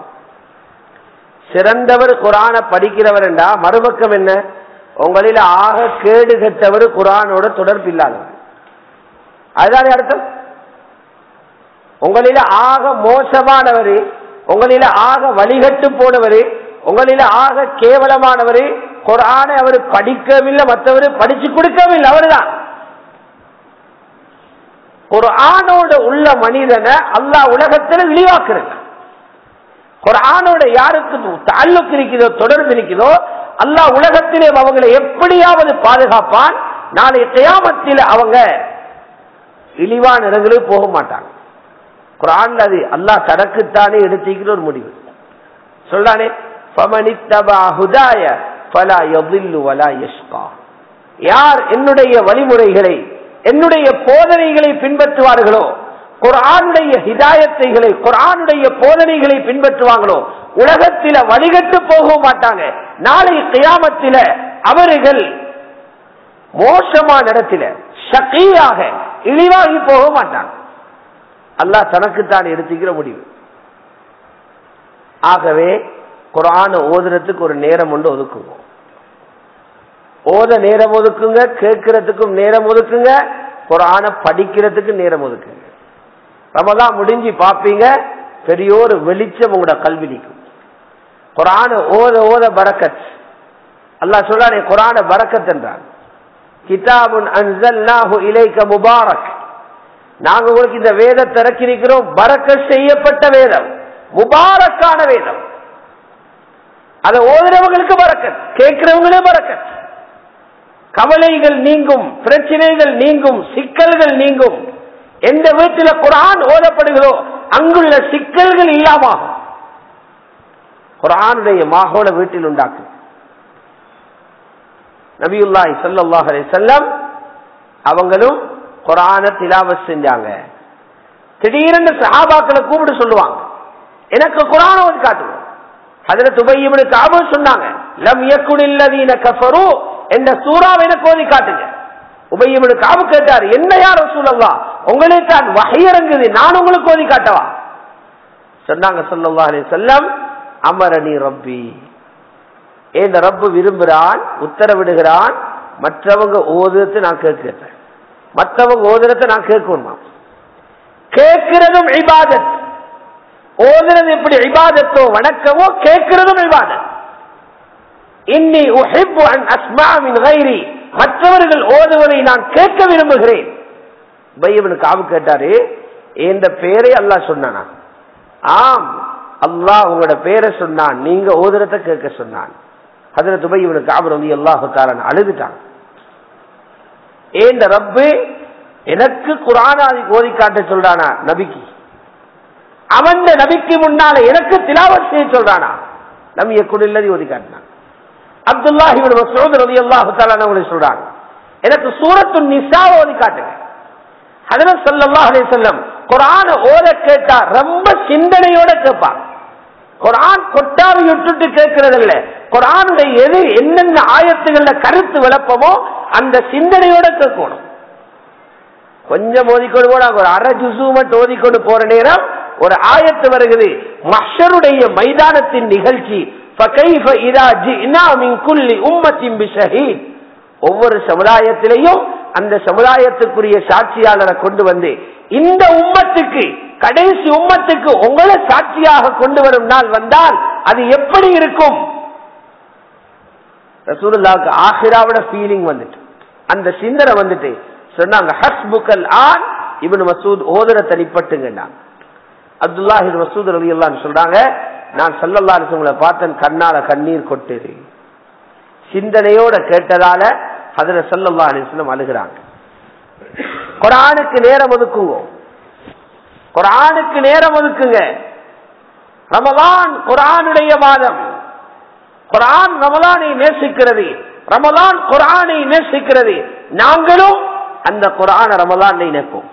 சிறந்தவர் குரான படிக்கிறவர் என்றா மறுபக்கம் என்ன உங்களில் ஆக கேடு கெட்டவர் குரானோட தொடர்பு இல்லாதவர் அதுதானே அர்த்தம் உங்களில ஆக மோசமானவர் உங்களில ஆக வழிகட்டு போனவர் உங்களில ஆக கேவலமானவர் குரானை அவர் படிக்கவில்லை மற்றவர் படிச்சு கொடுக்கவில்லை அவர்தான் குரானோட உள்ள மனிதனை அல்லா உலகத்தில் இழிவாக்குறது குரானோட யாருக்கு தாழ்வுக்கு இருக்குதோ தொடர்ந்து இருக்குதோ அல்லா உலகத்திலே அவங்களை எப்படியாவது பாதுகாப்பான் நாளை கியாமத்தில் அவங்க இழிவான இடங்களுக்கு போக மாட்டாங்க குரான்ல அது அல்லாஹ் தனக்குத்தானே எடுத்துக்கிற ஒரு முடிவு சொல்றானே யார் என்னுடைய வழிமுறைகளை என்னுடைய போதனைகளை பின்பற்றுவார்களோ குரானுடைய ஹிதாயத்தைகளை குரானுடைய போதனைகளை பின்பற்றுவாங்களோ உலகத்தில வழிகட்டு போக மாட்டாங்க நாளை கியாமத்தில அவர்கள் மோசமான இடத்தில சக்கியாக இழிவாகி போக மாட்டாங்க அல்லாஹ் தனக்குத்தான் எடுத்துக்கிற முடிவு ஆகவே குரான ஓதுறதுக்கு ஒரு நேரம் ஒன்று ஒதுக்குங்க ஓத நேரம் ஒதுக்குங்க கேட்கறதுக்கும் நேரம் ஒதுக்குங்க குரான படிக்கிறதுக்கு நேரம் ஒதுக்குங்க ரமதான் முடிஞ்சு பாப்பீங்க பெரிய ஒரு வெளிச்சம் உங்களோட கல்வி நிற்கும் குரான ஓத ஓத பரக்கத் அல்லாஹ் சொல்றானே குரான பரக்கத் என்றான் கிதாபுன் அன்சல்னாஹு இலைக்க முபாரக் நாங்க உங்களுக்கு இந்த வேதத்தை இறக்கிருக்கிறோம் பறக்க செய்யப்பட்ட வேதம் முபாரக்கான வேதம் அதை ஓதுறவங்களுக்கு பறக்கத் கேட்கிறவங்களே பறக்கத் கவலைகள் நீங்கும் பிரச்சனைகள் நீங்கும் சிக்கல்கள் நீங்கும் எந்த வீட்டில குரான் ஓதப்படுகிறோ அங்குள்ள சிக்கல்கள் இல்லாமாகும் குரானுடைய மாகோல வீட்டில் உண்டாக்கும் நபியுல்லாய் சல்லாஹ் செல்லம் அவங்களும் குரான திலாவத் செஞ்சாங்க திடீரென்று சஹாபாக்களை கூப்பிட்டு சொல்லுவாங்க எனக்கு குரான ஓதி காட்டுவோம் அதுல துபையமனு காபு சொன்னாங்க லம் யக்குனில்லதீன கஃபரு என்ற சூறாவை எனக்கு ஓதி காட்டுங்க உபயமனு காபு கேட்டார் என்ன யார் சூழல்லா உங்களே தான் வகையிறங்குது நான் உங்களுக்கு ஓதி காட்டவா சொன்னாங்க சொல்லல்லா அலி செல்லம் அமரணி ரப்பி இந்த ரப்பு விரும்புகிறான் உத்தரவிடுகிறான் மற்றவங்க ஓதுறது நான் கேட்கிறேன் மற்றவங்க ஓதுறத நான் கேட்கணுமா கேட்கிறதும் இபாதத் ஓதுறது எப்படி இபாதத்தோ வணக்கமோ கேட்கிறதும் இபாதத் இன்னி உஹிப்பு அன் அஸ்மாவின் கைரி மற்றவர்கள் ஓதுவதை நான் கேட்க விரும்புகிறேன் பையவனுக்கு ஆவு கேட்டாரு இந்த பேரை அல்லாஹ் சொன்னானா ஆம் அல்லாஹ் உங்களோட பேரை சொன்னான் நீங்க ஓதுறத கேட்க சொன்னான் அதுல துபையவனுக்கு ஆபர் வந்து அல்லாஹுக்காரன் அழுதுட்டான் ஏந்த ரப்பு எனக்கு குரானாதி ஓதி காட்ட சொல்றானா நபிக்கு அவன் நபிக்கு முன்னால எனக்கு திலாவத் செய்ய சொல்றானா நம்பிய குடில்லதி ஓதி காட்டினான் அப்துல்லாஹி மசூத் ரதி அல்லாஹு தாலா சொல்றாங்க எனக்கு சூரத்து நிசா ஓதி காட்டுங்க அதுல சொல்லல்லாஹ் அலைஹி வஸல்லம் குர்ஆன ஓத கேட்டா ரொம்ப சிந்தனையோட கேட்பாங்க குர்ஆன் கொட்டாவி விட்டுட்டு கேட்கறது இல்ல குர்ஆனுடைய எது என்னென்ன ஆயத்துகள்ல கருத்து விளப்பமோ அந்த சிந்தனையோட கேட்கணும் கொஞ்சம் ஓதிக்கொண்டு போனா ஒரு அரை ஜுசு மட்டும் ஓதிக்கொண்டு போற நேரம் ஒரு ஆயத்து வருகிறது மஷருடைய மைதானத்தின் நிகழ்ச்சி فكيف إذا جئنا من كل أمة بشهيد ஒவ்வொரு சமுதாயத்திலையும் அந்த சமுதாயத்துக்குரிய சாட்சியாளரை கொண்டு வந்து இந்த உம்மத்துக்கு கடைசி உம்மத்துக்கு உங்களை சாட்சியாக கொண்டு வரும் நாள் வந்தால் அது எப்படி இருக்கும் ரசூலுல்லாவுக்கு ஆஹிராவோட ஃபீலிங் வந்துட்டு அந்த சிந்தனை வந்துட்டு சொன்னாங்க ஹஸ்புக்கல் ஆன் இவன் மசூத் ஓதுற தனிப்பட்டுங்க அப்துல்லாஹி மசூத் ரவி எல்லாம் சொல்றாங்க நான் சல்லல்லா உங்களை பார்த்தேன் கண்ணால கண்ணீர் கொட்டுது சிந்தனையோட கேட்டதால அதுல சல்லல்லா அலிஸ்லம் அழுகிறாங்க குரானுக்கு நேரம் ஒதுக்குங்க குரானுக்கு நேரம் ஒதுக்குங்க ரமலான் குரானுடைய மாதம் குரான் ரமலானை நேசிக்கிறது ரமலான் குரானை நேசிக்கிறது நாங்களும் அந்த குரான ரமலானை நினைப்போம்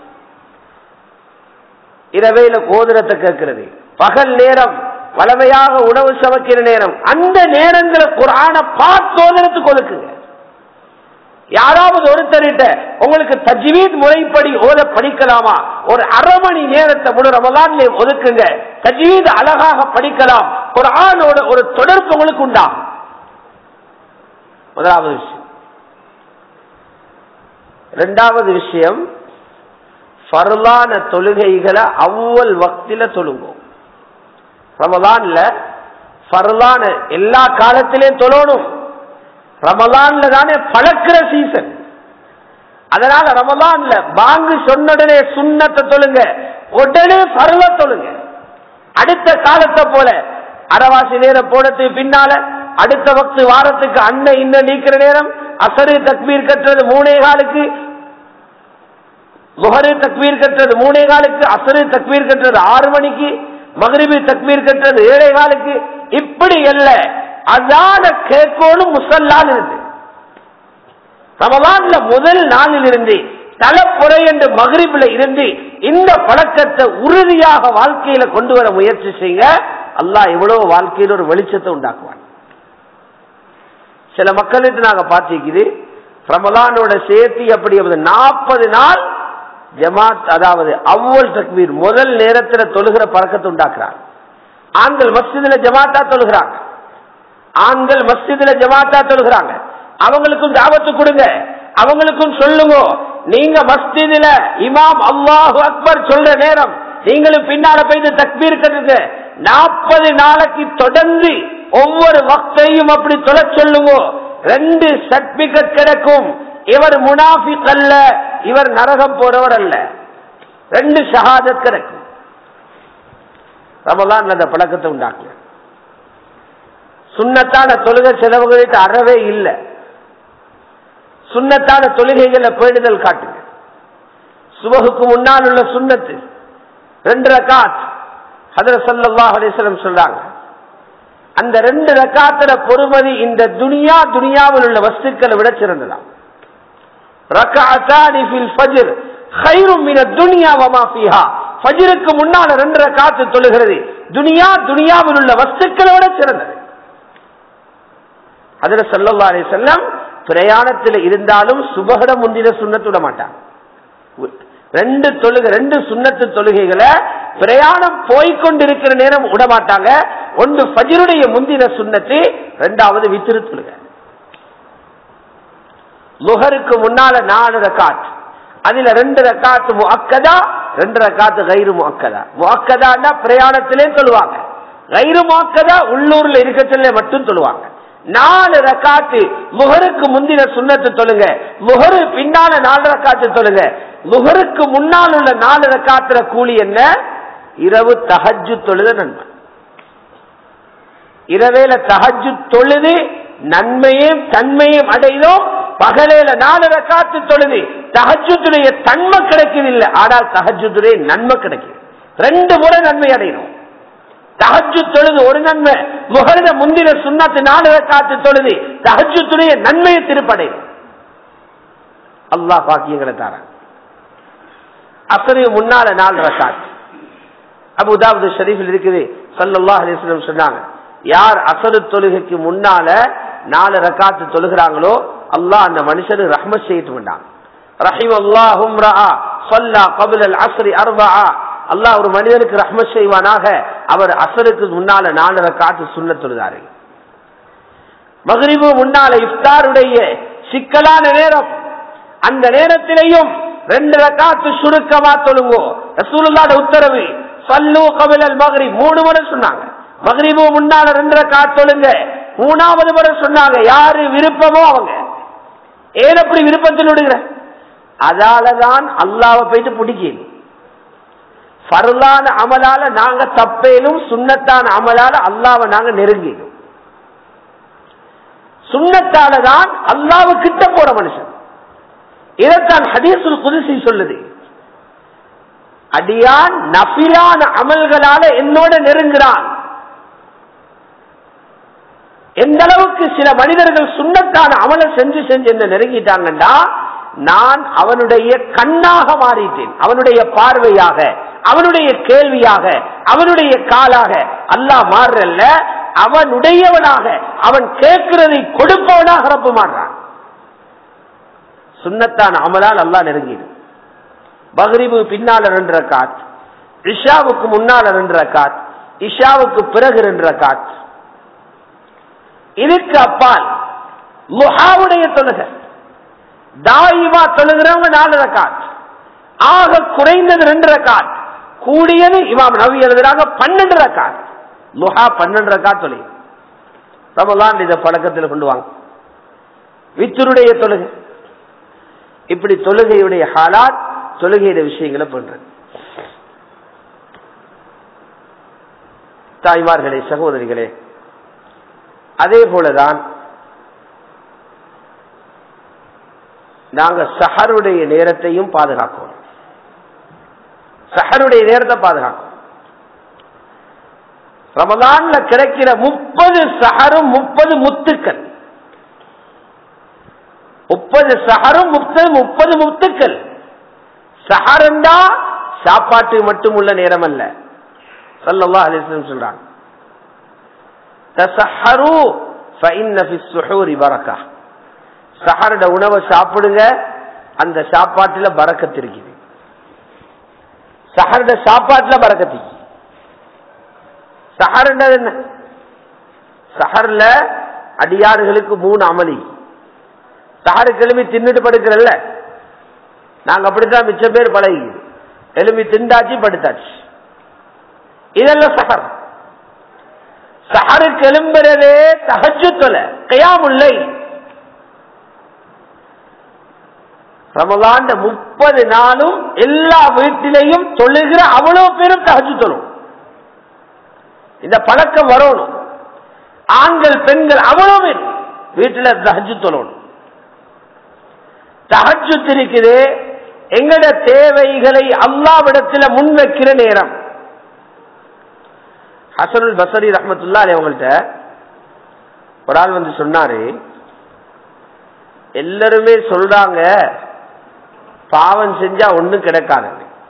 இரவையில கோதுரத்தை கேட்கிறது பகல் நேரம் வளமையாக உணவு சமைக்கிற நேரம் அந்த நேரங்களை குரான பார்த்தோதனத்துக்கு ஒதுக்குங்க யாராவது ஒருத்தரிட்ட உங்களுக்கு தஜ்வீத் முறைப்படி ஓத படிக்கலாமா ஒரு அரை மணி நேரத்தை முழு ரமலான்ல ஒதுக்குங்க தஜ்வீத் அழகாக படிக்கலாம் குரானோட ஒரு தொடர்பு உங்களுக்கு உண்டா முதலாவது விஷயம் இரண்டாவது விஷயம் பரலான தொழுகைகளை அவ்வல் வக்தில தொழுங்கும் ரமலான்ல பரலான எல்லா காலத்திலையும் தொழணும் ரமலான்ல தானே பழக்கிற சீசன் அதனால ரமலான்ல பாங்கு சொன்னுடனே சுண்ணத்தை தொழுங்க உடனே பரல தொழுங்க அடுத்த காலத்தை போல அரவாசி நேரம் போனதுக்கு பின்னால அடுத்த வக்து வாரத்துக்கு அண்ணன் இன்ன நீக்கிற நேரம் அசரு தக்பீர் கட்டுறது மூணே காலுக்கு முகரு தக்பீர் கட்டுறது மூணே காலுக்கு அசரு தக்பீர் கட்டுறது ஆறு மணிக்கு மகரிபி தக்பீர் கட்டுறது ஏழை காலுக்கு இப்படி அல்ல அதான கேட்கணும் முசல்லால் இருந்து ரமலான்ல முதல் நாளில் இருந்து தலைப்புறை என்று மகரிபில இருந்து இந்த பழக்கத்தை உறுதியாக வாழ்க்கையில கொண்டு வர முயற்சி செய்ய அல்லாஹ் எவ்வளவு வாழ்க்கையில் ஒரு வெளிச்சத்தை உண்டாக்குவான் சில மக்களுக்கு நாங்க பார்த்திருக்குது ரமலானோட சேர்த்து அப்படி நாற்பது நாள் ஜமாத் அதாவது அவ்வள் தக்பீர் முதல் நேரத்தில் தொழுகிற பழக்கத்தை உண்டாக்குறாங்க ஆண்கள் மஸ்ஜிதுல ஜமாத்தா தொழுகிறாங்க ஆண்கள் மஸ்ஜிதுல ஜமாத்தா தொழுகிறாங்க அவங்களுக்கும் தாவத்து கொடுங்க அவங்களுக்கும் சொல்லுங்க நீங்க மஸ்ஜிதுல இமாம் அல்லாஹு அக்பர் சொல்ற நேரம் நீங்களும் பின்னால போய் தக்பீர் கட்டுங்க நாற்பது நாளைக்கு தொடர்ந்து ஒவ்வொரு வக்தையும் அப்படி தொலை சொல்லுங்க ரெண்டு சர்டிபிகேட் கிடைக்கும் இவர் முனாஃபிக் அல்ல இவர் நரகம் போறவர் அல்ல ரெண்டு ஷஹாதத் கிடைக்கும் ரமலான் அந்த பழக்கத்தை உண்டாக்கல சுண்ணத்தான தொழுகை செலவுகளுக்கு அறவே இல்லை சுண்ணத்தான தொழுகைகளை பேடுதல் காட்டுங்க சுபகுக்கு முன்னால் உள்ள சுண்ணத்து ரெண்டு ரக்காத் ஹதர சல்லா அலிஸ்லம் சொல்றாங்க அந்த ரெண்டு ரக்காத்திர பொறுமதி இந்த துனியா துனியாவில் உள்ள வஸ்துக்களை விட சிறந்ததாம் ஃபஜ்ருக்கு முன்னால ரெண்டு ரக்காத்து தொழுகிறது துனியா துனியாவில் உள்ள வஸ்துக்களை விட சிறந்தது அதுல சொல்லல்லா அலி செல்லம் பிரயாணத்தில் இருந்தாலும் சுபகட முந்தின சுண்ணத்து விட மாட்டாங்க ரெண்டு தொழுகை ரெண்டு சுண்ணத்து தொழுகைகளை பிரயாணம் போய்கொண்டிருக்கிற நேரம் விட மாட்டாங்க ஒன்று ஃபஜருடைய முந்தின சுண்ணத்து ரெண்டாவது வித்திரு தொழுகை முகருக்கு முன்னால நாலு ரக்காத் அதுல ரெண்டு ரக்காத்து முக்கதா ரெண்டு ரக்காத்து கைரு முக்கதா முக்கதான்னா பிரயாணத்திலே சொல்லுவாங்க கைரு முக்கதா உள்ளூர்ல இருக்கச்சில மட்டும் சொல்லுவாங்க நாலு ரக்காத்து முகருக்கு முந்தின சுண்ணத்து தொழுங்க முகரு பின்னால நாலு ரக்காத்து தொழுங்க முகருக்கு முன்னால் உள்ள நாலு ரக்காத்துற கூலி என்ன இரவு தஹஜு தொழுத நன்மை இரவேல தஹஜு தொழுது நன்மையும் தன்மையும் அடைதோம் பகலேல நாலு ரக்காத்து தொழுது தஹஜுடைய தன்மை கிடைக்கவில்லை ஆனால் தஹஜுடைய நன்மை கிடைக்குது ரெண்டு முறை நன்மை அடையணும் தஹஜு தொழுது ஒரு நன்மை முகர்த முந்தின சுண்ணத்து நாலு ரக்காத்து தொழுது தஹஜுடைய நன்மையை திருப்படையும் அல்லாஹ் பாக்கியங்களை தாராங்க அசரு முன்னால நாலு ரக்காத் அபுதாபுது ஷரீஃபில் இருக்குது சல்லல்லாஹ் அலிஸ்லம் சொன்னாங்க யார் அசரு தொழுகைக்கு முன்னால நாலு ரக்காத்து தொழுகிறாங்களோ அல்லாஹ் அந்த மனுஷனுக்கு ரஹ்மத் செய்யிட்டு வந்தாங்க ரஹிம் அல்லாஹும் சொல்லா கபில் அஸ்ரி அர்பா அல்லாஹ் ஒரு மனிதனுக்கு ரஹ்மத் செய்வானாக அவர் அசருக்கு முன்னால நாலு ரக்காத்து சுண்ண தொழுதாரு மகரிபு முன்னால இஃப்தாருடைய சிக்கலான நேரம் அந்த நேரத்திலையும் ரெண்டு ரக்காத்து சுருக்கமா தொழுங்கோ ரசூலுல்லாட உத்தரவு சல்லு கபிலல் மகரி மூணு முறை சொன்னாங்க மகரிபு முன்னால ரெண்டு ரக்காத் தொழுங்க மூணாவது முறை சொன்னாங்க யாரு விருப்பமோ அவங்க ஏன் அப்படி விருப்பத்தில் விடுகிற அதாலதான் அல்லாவை போயிட்டு பிடிக்கணும் ஃபர்லான அமலால நாங்க தப்பேலும் சுண்ணத்தான அமலால அல்லாவை நாங்க நெருங்கிடும் சுண்ணத்தால தான் அல்லாவு கிட்ட போற மனுஷன் இதைத்தான் ஹதீசுல் குதிசி சொல்லுது அடியான் நபிலான அமல்களால என்னோட நெருங்குறான் எந்த அளவுக்கு சில மனிதர்கள் சுண்ணத்தான அமலை செஞ்சு செஞ்சு என்ன நெருங்கிட்டாங்கன்னா நான் அவனுடைய கண்ணாக மாறிட்டேன் அவனுடைய பார்வையாக அவனுடைய கேள்வியாக அவனுடைய காலாக அல்லாஹ் மாறுறல்ல அவனுடையவனாக அவன் கேட்கிறதை கொடுப்பவனாக ரப்பு மாறுறான் சுண்ணத்தான் அமலால் அல்லா நெருங்கிடு பஹ்ரிபு பின்னால ரெண்டு ரக்காத் இஷாவுக்கு முன்னால ரெண்டு ரக்காத் இஷாவுக்கு பிறகு ரெண்டு ரக்காத் இதுக்கு அப்பால் முஹாவுடைய தொழுகை தாயிமா தொழுகிறவங்க நாலு ரக்காத் ஆக குறைந்தது ரெண்டு ரக்காத் கூடியது இமாம் நவி எழுதுறாங்க பன்னெண்டு ரக்காத் முஹா பன்னெண்டு ரக்காத் தொழுகை ரமலான் இதை பழக்கத்தில் கொண்டு வாங்க வித்தருடைய தொழுகை இப்படி தொழுகையுடைய ஹாலாத் தொழுகையுடைய விஷயங்களை பண்றது தாய்மார்களே சகோதரிகளே அதே போலதான் நாங்க சஹருடைய நேரத்தையும் பாதுகாக்கணும் சஹருடைய நேரத்தை பாதுகாக்கும் ரமதான்ல கிடைக்கிற முப்பது சஹரும் முப்பது முத்துக்கள் முப்பது சஹரும் முப்பது முப்பது முத்துக்கள் சஹரண்டா சாப்பாட்டு மட்டும் உள்ள நேரம் அல்ல சல்லல்லா அலிஸ்லம் சொல்றாங்க தசஹரு ஃபஇன்ன ஃபி ஸுஹூரி பரக்கா சஹருட உணவை சாப்பிடுங்க அந்த சாப்பாட்டுல பரக்கத்து இருக்குது சஹருட சாப்பாட்டுல பரக்கத்து சஹருன்றது என்ன சஹர்ல அடியாறுகளுக்கு மூணு அமளி சஹரு கிளம்பி தின்னுட்டு படுக்கிறல்ல நாங்க அப்படித்தான் மிச்சம் பேர் பழகி எலும்பி திண்டாச்சு படுத்தாச்சு இதெல்லாம் சஹர் சஹருக்கு எலும்புறதே தகஜு தொலை கையாமுல்லை ரமலாண்ட முப்பது நாளும் எல்லா வீட்டிலையும் தொழுகிற அவ்வளவு பேரும் தகஜு தொழும் இந்த பழக்கம் வரணும் ஆண்கள் பெண்கள் அவ்வளவு பேர் வீட்டுல தகஜு தொழணும் தகஜு இருக்குது எங்கட தேவைகளை அல்லாவிடத்துல முன் வைக்கிற நேரம் ஹசனுல் பசரி ரஹமத்துல்லா அவங்கள்ட்ட ஒரு ஆள் வந்து சொன்னாரு எல்லாருமே சொல்றாங்க பாவம் செஞ்சா ஒண்ணும் கிடைக்காது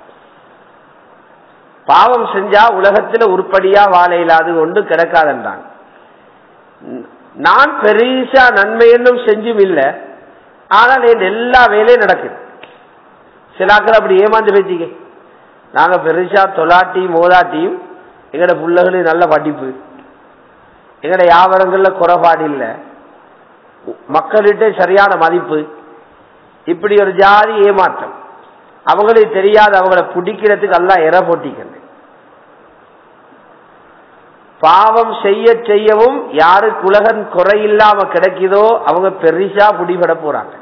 பாவம் செஞ்சா உலகத்துல உருப்படியா வாழ இல்லாது ஒன்றும் கிடைக்காதுன்றாங்க நான் பெருசா நன்மை என்னும் செஞ்சும் இல்லை ஆனால் என் எல்லா வேலையும் நடக்குது சிலாக்கள் அப்படி ஏமாந்து பேசிக்க நாங்க பெருசா தொலாட்டியும் மோதாட்டியும் எங்கட பிள்ளைகளுக்கு நல்ல படிப்பு எங்கட வியாபாரங்கள்ல குறைபாடு இல்லை மக்கள்கிட்ட சரியான மதிப்பு இப்படி ஒரு ஜாதி ஏமாற்றம் அவங்களுக்கு தெரியாது அவங்களை பிடிக்கிறதுக்கு எல்லாம் இற போட்டிக்கிறது பாவம் செய்ய செய்யவும் யாருக்கு உலகம் குறையில்லாம கிடைக்குதோ அவங்க பெரிசா பிடிபட போறாங்க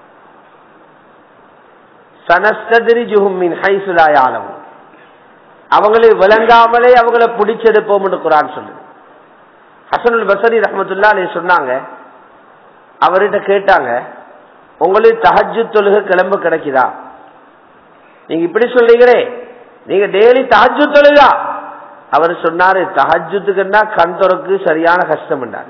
சனஸ்ததிரி ஜுஹுமின் ஹைசுலாயாலம் அவங்களை விளங்காமலே அவங்களை பிடிச்செடுப்போம் குரான் சொல்லுது ஹசனுல் பசரி ரஹமத்துல்லா சொன்னாங்க அவர்கிட்ட கேட்டாங்க உங்களுக்கு தஹஜு தொழுக கிளம்பு கிடைக்குதா நீங்க இப்படி சொல்றீங்களே நீங்க டெய்லி தஹஜு தொழுகா அவர் சொன்னாரு தஹஜுத்துக்குன்னா கண் துறக்கு சரியான கஷ்டம் என்றார்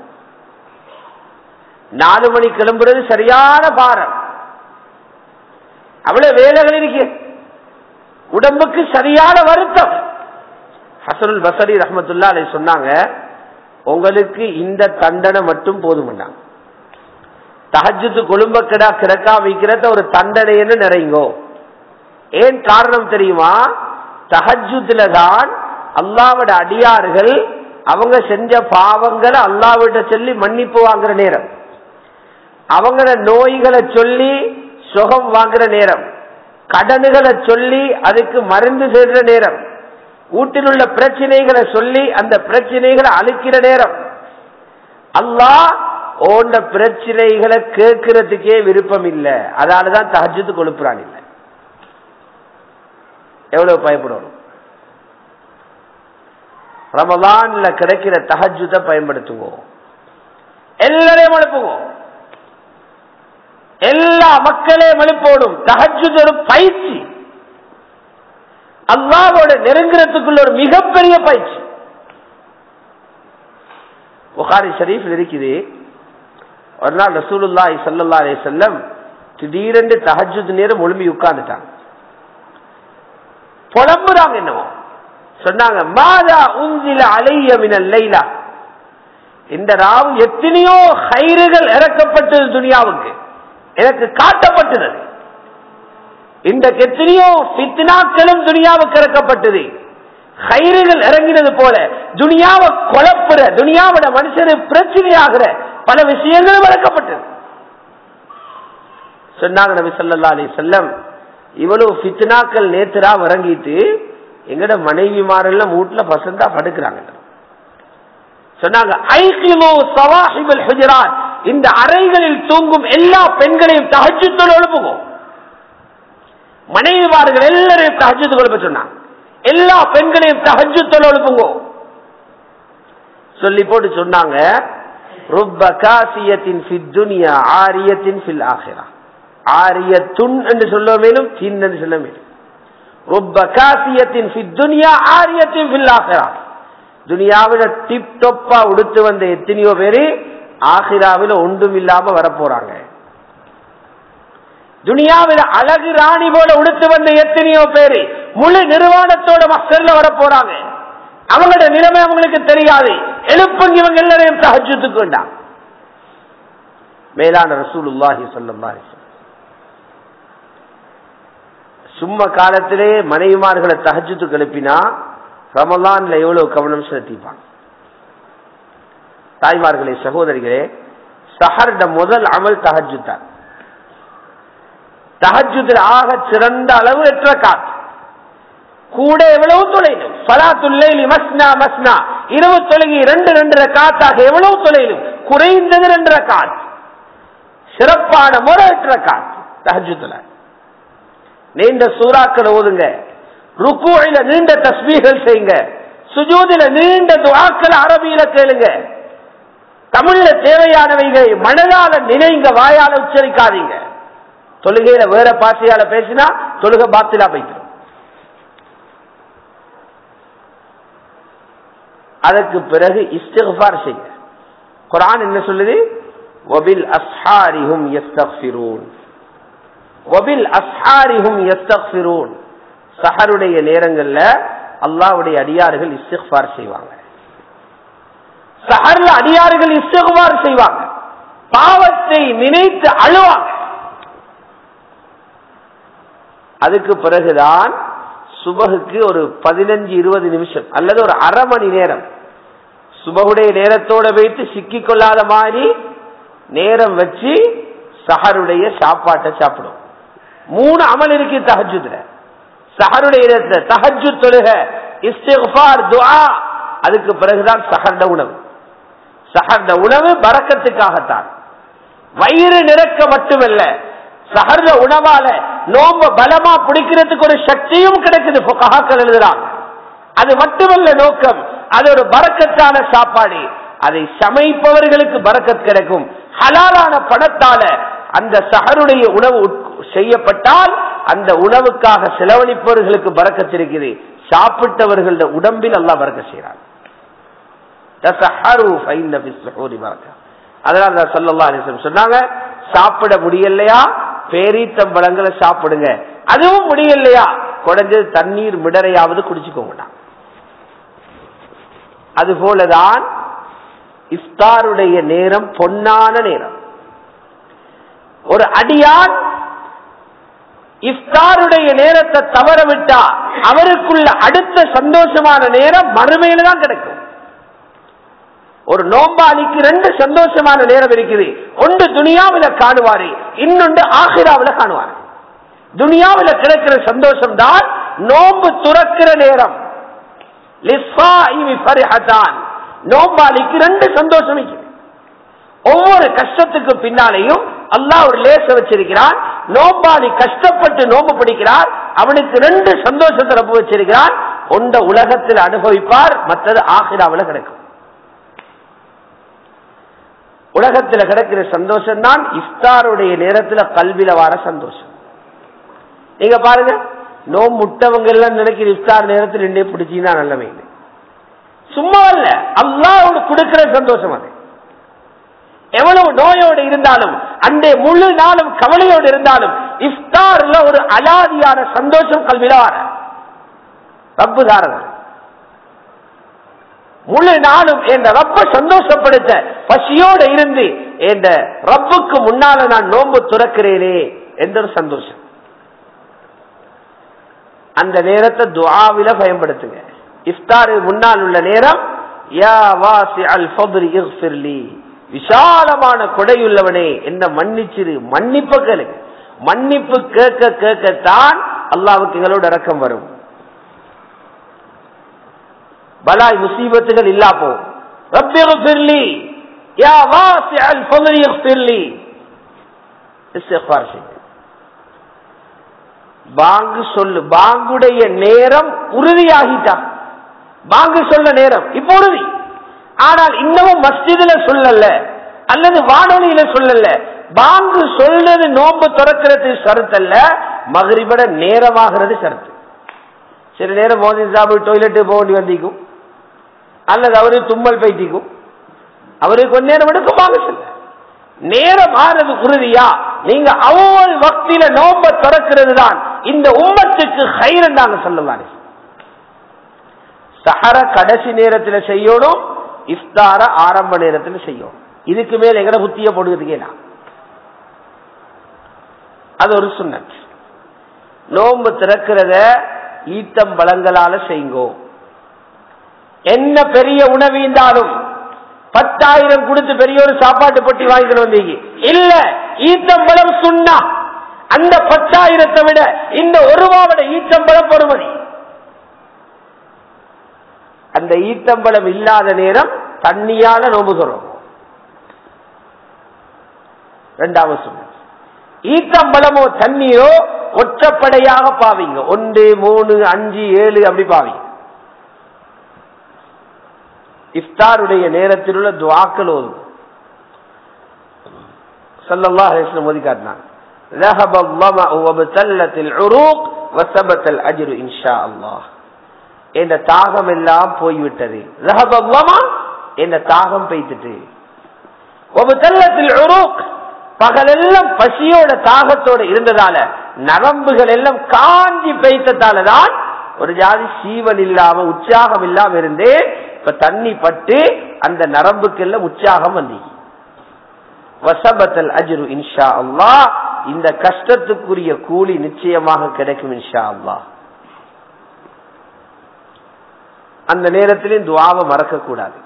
நாலு மணி கிளம்புறது சரியான பாரம் அவ்வளவு வேலைகள் இருக்கு உடம்புக்கு சரியான வருத்தம் ஹசனுல் பசரி ரஹமத்துல்லா அதை சொன்னாங்க உங்களுக்கு இந்த தண்டனை மட்டும் போதுமண்டாங்க தஹஜுத்து கொழும்ப கிடா கிடக்கா வைக்கிறத ஒரு தண்டனைன்னு நிறைங்கோ ஏன் காரணம் தெரியுமா தஹஜுத்துல தான் அல்லாவோட அடியார்கள் அவங்க செஞ்ச பாவங்களை அல்லாவிட்ட சொல்லி மன்னிப்பு வாங்குற நேரம் அவங்கள நோய்களை சொல்லி சுகம் வாங்குற நேரம் கடனுகளை சொல்லி அதுக்கு மருந்து செய்கிற நேரம் வீட்டில் உள்ள பிரச்சனைகளை சொல்லி அந்த பிரச்சனைகளை அழிக்கிற நேரம் அல்லாஹ் ஓண்ட பிரச்சனைகளை கேட்கறதுக்கே விருப்பம் இல்லை அதனாலதான் தஹஜத்து கொழுப்புறான் இல்லை எவ்வளவு பயப்படணும் ரமலான்ல கிடைக்கிற தஹஜத்தை பயன்படுத்துவோம் எல்லாரையும் எழுப்புவோம் எல்லா மக்களையும் எழுப்போடும் தஹஜுத் ஒரு பயிற்சி அல்லாவோட நெருங்குறதுக்குள்ள ஒரு மிகப்பெரிய பயிற்சி புகாரி ஷரீஃப் இருக்குது ஒரு நாள் ரசூலுல்லாஹி சல்லா அலி செல்லம் திடீரென்று தஹஜுத் நேரம் ஒழும்பி உட்கார்ந்துட்டாங்க புலம்புறாங்க என்னவோ சொன்னாங்க மாதா உந்தில அலைய மினல் லைலா இந்த ராவு எத்தனையோ ஹைறுகள் இறக்கப்பட்டது துனியாவுக்கு எனக்கு காட்டப்பட்டது இன்றைக்கு எத்தனையோ பித்னாக்களும் துனியாவுக்கு இறக்கப்பட்டது ஹைறுகள் இறங்கினது போல துனியாவை குழப்புற துனியாவோட மனுஷனு பிரச்சனையாகிற பல விஷயங்களும் இறக்கப்பட்டது சொன்னாங்க நபி சொல்லா அலி செல்லம் இவ்வளவு பித்னாக்கள் நேத்துரா இறங்கிட்டு எங்கட மனைவிமாரெல்லாம் வீட்டுல பசந்தா படுக்கிறாங்க சொன்னாங்க இந்த அறைகளில் தூங்கும் எல்லா பெண்களையும் தகஜத்தோடு எழுப்புவோம் மனைவிமார்கள் எல்லாரையும் தகஜத்து எழுப்ப சொன்னாங்க எல்லா பெண்களையும் தகஜத்தோடு எழுப்புங்க சொல்லி போட்டு சொன்னாங்க ருப்ப காசியத்தின் ஃபித் துனியா ஆரியத்தின் ஃபில் ஆகிறா ஆரியத்துன் என்று சொல்ல மேலும் தின் என்று சொல்ல மேலும் ரொம்ப காசியத்தின் துனியா ஆரியத்தின் பில்லாகிறா துனியாவில டிப் டொப்பா உடுத்து வந்த எத்தனையோ பேரு ஆகிராவில ஒன்றும் இல்லாம வரப்போறாங்க துனியாவில அழகு ராணி போல உடுத்து வந்த எத்தனையோ பேரு முழு நிர்வாணத்தோட மக்கள்ல வர போறாங்க அவங்களோட நிலைமை அவங்களுக்கு தெரியாது எழுப்புங்க இவங்க எல்லாரையும் தகஜத்துக்கு வேண்டாம் மேலான ரசூலுல்லாஹி சொல்லி சும்மா காலத்திலே மனைவிமார்களை தகஜத்துக்கு எழுப்பினா ரமலான்ல எவ்வளவு கவனம் செலுத்திப்பாங்க தாய்மார்களே சகோதரிகளே சஹர்ட முதல் அமல் தகஜுத்தான் தகஜுதில் ஆக சிறந்த அளவு எற்ற காத்து கூட எவ்வளவு தொலைலும் பலாத்துல்லைலி மஸ்னா மஸ்னா இரவு தொலைகி ரெண்டு ரெண்டரை காத்தாக எவ்வளவு தொலைலும் குறைந்தது ரெண்டரை காத்து சிறப்பான முறை எற்ற காத்து தகஜுத்துல நீண்ட சூறாக்கள் ஓதுங்க ருக்குவில நீண்ட தஸ்மீகள் செய்யுங்க சுஜூதில நீண்ட துவாக்கள் அரபியில கேளுங்க தமிழ்ல தேவையானவைகள் மனதால நினைங்க வாயால உச்சரிக்காதீங்க தொழுகையில வேற பாசையால பேசினா தொழுக பாத்திலா போய்க்கிறோம் அதற்கு பிறகு இஸ்திஃபார் செய்ய குரான் என்ன சொல்லுது வபில் அஸ்ஹாரிஹும் யஸ்தக்ஃபிரூன் வபில் அஸ்ஹாரிஹும் யஸ்தக்ஃபிரூன் சஹருடைய நேரங்கள்ல அல்லாஹ்வுடைய அடியார்கள் இஸ்திஃபார் செய்வாங்க சஹர்ல அடியார்கள் இஸ்திஃபார் செய்வாங்க பாவத்தை நினைத்து அழுவாங்க அதுக்கு பிறகுதான் சுபகுக்கு ஒரு பதினஞ்சு இருபது நிமிஷம் அல்லது ஒரு அரை மணி நேரம் சுபகுடைய நேரத்தோட வைத்து சிக்கிக் கொள்ளாத மாதிரி நேரம் வச்சு சஹருடைய சாப்பாட்டை சாப்பிடும் மூணு அமல் இருக்கு தஹஜுதுல சஹருடைய நேரத்துல தஹஜு தொழுக இஸ்திஃபார் துஆ அதுக்கு பிறகுதான் சஹர்ட உணவு சஹர்ட உணவு பறக்கத்துக்காகத்தான் வயிறு நிரக்க மட்டுமல்ல சஹர்ல உணவால நோம்ப பலமா பிடிக்கிறதுக்கு ஒரு சக்தியும் கிடைக்குது புகாக்கள் எழுதுறாங்க அது மட்டுமல்ல நோக்கம் அது ஒரு பறக்கத்தான சாப்பாடு அதை சமைப்பவர்களுக்கு பறக்கத் கிடைக்கும் ஹலாலான பணத்தால அந்த சஹருடைய உணவு செய்யப்பட்டால் அந்த உணவுக்காக செலவழிப்பவர்களுக்கு பறக்கத் இருக்குது சாப்பிட்டவர்களுடைய உடம்பில் அல்லா பறக்க செய்யறாங்க அதனால சொல்லல்லா சொன்னாங்க சாப்பிட முடியலையா பேரீத்தம்பழங்களை சாப்பிடுங்க அதுவும் முடியலையா குறைஞ்சது தண்ணீர் மிடரையாவது குடிச்சுக்கோங்க அது போலதான் இஃப்தாருடைய நேரம் பொன்னான நேரம் ஒரு அடியான் இஃப்தாருடைய நேரத்தை தவற விட்டா அவருக்குள்ள அடுத்த சந்தோஷமான நேரம் மறுமையில தான் கிடைக்கும் ஒரு நோம்பாளிக்கு ரெண்டு சந்தோஷமான நேரம் இருக்குது ஒன்று துனியாவில காணுவாரு இன்னொன்று ஆசிராவில காணுவாரு துனியாவில கிடைக்கிற சந்தோஷம் தான் நோம்பு துறக்கிற நேரம் நோம்பாளிக்கு ரெண்டு சந்தோஷம் ஒவ்வொரு கஷ்டத்துக்கு பின்னாலேயும் அல்லாஹ் ஒரு லேச வச்சிருக்கிறான் நோம்பாளி கஷ்டப்பட்டு நோம்பு பிடிக்கிறார் அவனுக்கு ரெண்டு சந்தோஷத்தை ரப்பு வச்சிருக்கிறான் ஒன்ற உலகத்தில் அனுபவிப்பார் மற்றது ஆசிராவில் கிடைக்கும் உலகத்துல கிடைக்கிற சந்தோஷம் தான் இஃப்தாருடைய நேரத்துல கல்வியில வர சந்தோஷம் நீங்க பாருங்க நோ முட்டவங்க எல்லாம் நினைக்கிற இஃப்தார் நேரத்தில் நின்று பிடிச்சீங்கன்னா நல்லவே சும்மா இல்ல அல்லாவோடு கொடுக்கிற சந்தோஷம் அது எவ்வளவு நோயோடு இருந்தாலும் அந்த முழு நாளும் கவலையோடு இருந்தாலும் இஃப்தார்ல ஒரு அலாதியான சந்தோஷம் கல்வியில வர ரப்பு தாரதன் முழு நாளும் என்ற ரப்ப சந்தோஷப்படுத்த பசியோடு இருந்து என்ற ரப்புக்கு முன்னால நான் நோன்பு துறக்கிறேனே என்ற ஒரு சந்தோஷம் அந்த நேரத்தை துவாவில பயன்படுத்துங்க இஃப்தாரு முன்னால் உள்ள நேரம் யா வாசி அல் ஃபத்ரி இஃபிர்லி விசாலமான கொடையுள்ளவனே என்ன மன்னிச்சிரு மன்னிப்பு கேளுங்க மன்னிப்பு கேட்க கேட்கத்தான் அல்லாவுக்கு எங்களோட இறக்கம் வரும் பலாய் முசீபத்துகள் இல்லா போ ரப்பிர்லி யா வாசி அல் ஃபத்ரி இஃபிர்லி இஸ்திக்பார் செய்யுங்க பாங்கு சொல்லு பாங்குடைய நேரம் உறுதியாகிட்டா பாங்கு சொல்ல நேரம் இப்ப உறுதி ஆனால் இன்னமும் மஸ்ஜிதுல சொல்லல அல்லது வானொலியில சொல்லல பாங்கு சொல்றது நோன்பு துறக்கிறது சருத்தல்ல மகரிபட நேரமாகிறது சருத்து சில நேரம் மோதி சாப்பிட்டு டொய்லெட்டு போக வேண்டி வந்திக்கும் அல்லது அவரு தும்மல் பைத்திக்கும் அவருக்கு கொஞ்ச நேரம் எடுக்கும் வாங்க சொல்ல நேரம் ஆறது உறுதியா நீங்க அவ்வளவு வக்தியில நோம்ப திறக்கிறது தான் இந்த உம்மத்துக்கு ஹைரன் நாங்க சொல்லுவாங்க சஹர கடைசி நேரத்தில் செய்யணும் இஃப்தார ஆரம்ப நேரத்தில் செய்யணும் இதுக்கு மேல எங்கட புத்திய போடுறதுக்கே நான் அது ஒரு சுண்ணத் நோம்பு திறக்கிறத ஈத்தம் பழங்களால செய்யுங்கோ என்ன பெரிய உணவீந்தாலும் பத்தாயிரம் கொடுத்து பெரிய ஒரு சாப்பாட்டு பொட்டி வாங்கிட்டு வந்தீங்க இல்ல ஈத்தம்பழம் சுண்ணா அந்த பத்தாயிரத்தை விட இந்த ஒரு ரூபாவோட ஈத்தம்பழம் பொறுமதி அந்த ஈத்தம்பழம் இல்லாத நேரம் தண்ணியால நோம்பு சொல்றோம் ரெண்டாவது சொன்ன ஈத்தம்பழமோ தண்ணியோ ஒற்றப்படையாக பாவீங்க ஒன்று மூணு அஞ்சு ஏழு அப்படி பாவீங்க இஃப்தாருடைய நேரத்தில் உள்ள துவாக்கள் ஓதும் சல்லல்லா அலிஸ்லம் மோதி காட்டினாங்க ذهب الظمأ وابتلت العروق وثبت الأجر إن شاء الله என்ற தாகம் எல்லாம் போய்விட்டது ذهب الظمأ என்ற தாகம் பெய்துட்டு وابتلت العروق பகலெல்லாம் பசியோட தாகத்தோட இருந்ததால நரம்புகள் எல்லாம் காஞ்சி பெய்த்ததால தான் ஒரு ஜாதி சீவன் இல்லாம உற்சாகம் இல்லாம இருந்தே இப்ப தண்ணி பட்டு அந்த நரம்புக்கெல்லாம் உற்சாகம் வந்து வசபத்தல் அஜ்ரு இன்ஷா அல்லா இந்த கஷ்டத்துக்குரிய கூலி நிச்சயமாக கிடைக்கும் இன்ஷா அல்லா அந்த நேரத்திலும் துவாவை மறக்க கூடாது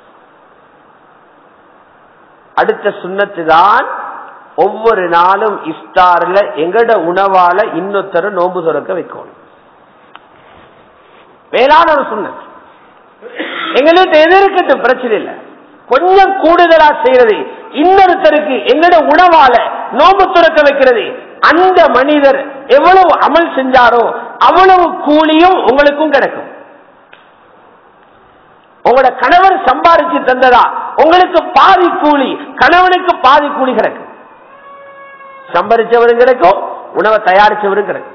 அடுத்த சுண்ணத்து தான் ஒவ்வொரு நாளும் இஃப்தார்ல எங்கட உணவால இன்னொருத்தர நோன்பு துறக்க வைக்கணும் மேலான ஒரு சுண்ணத் எங்களுக்கு எது இருக்கட்டும் பிரச்சனை இல்லை கொஞ்சம் கூடுதலா செய்யறது இன்னொருத்தருக்கு எங்கட உணவால நோம்பு துறக்க வைக்கிறது அந்த மனிதர் எவ்வளவு அமல் செஞ்சாரோ அவ்வளவு கூலியும் உங்களுக்கும் கிடைக்கும் உங்களோட கணவர் சம்பாதிச்சு தந்ததா உங்களுக்கு பாதி கூலி கணவனுக்கு பாதி கூலி கிடைக்கும் சம்பாதிச்சவரும் கிடைக்கும் உணவை தயாரிச்சவரும் கிடைக்கும்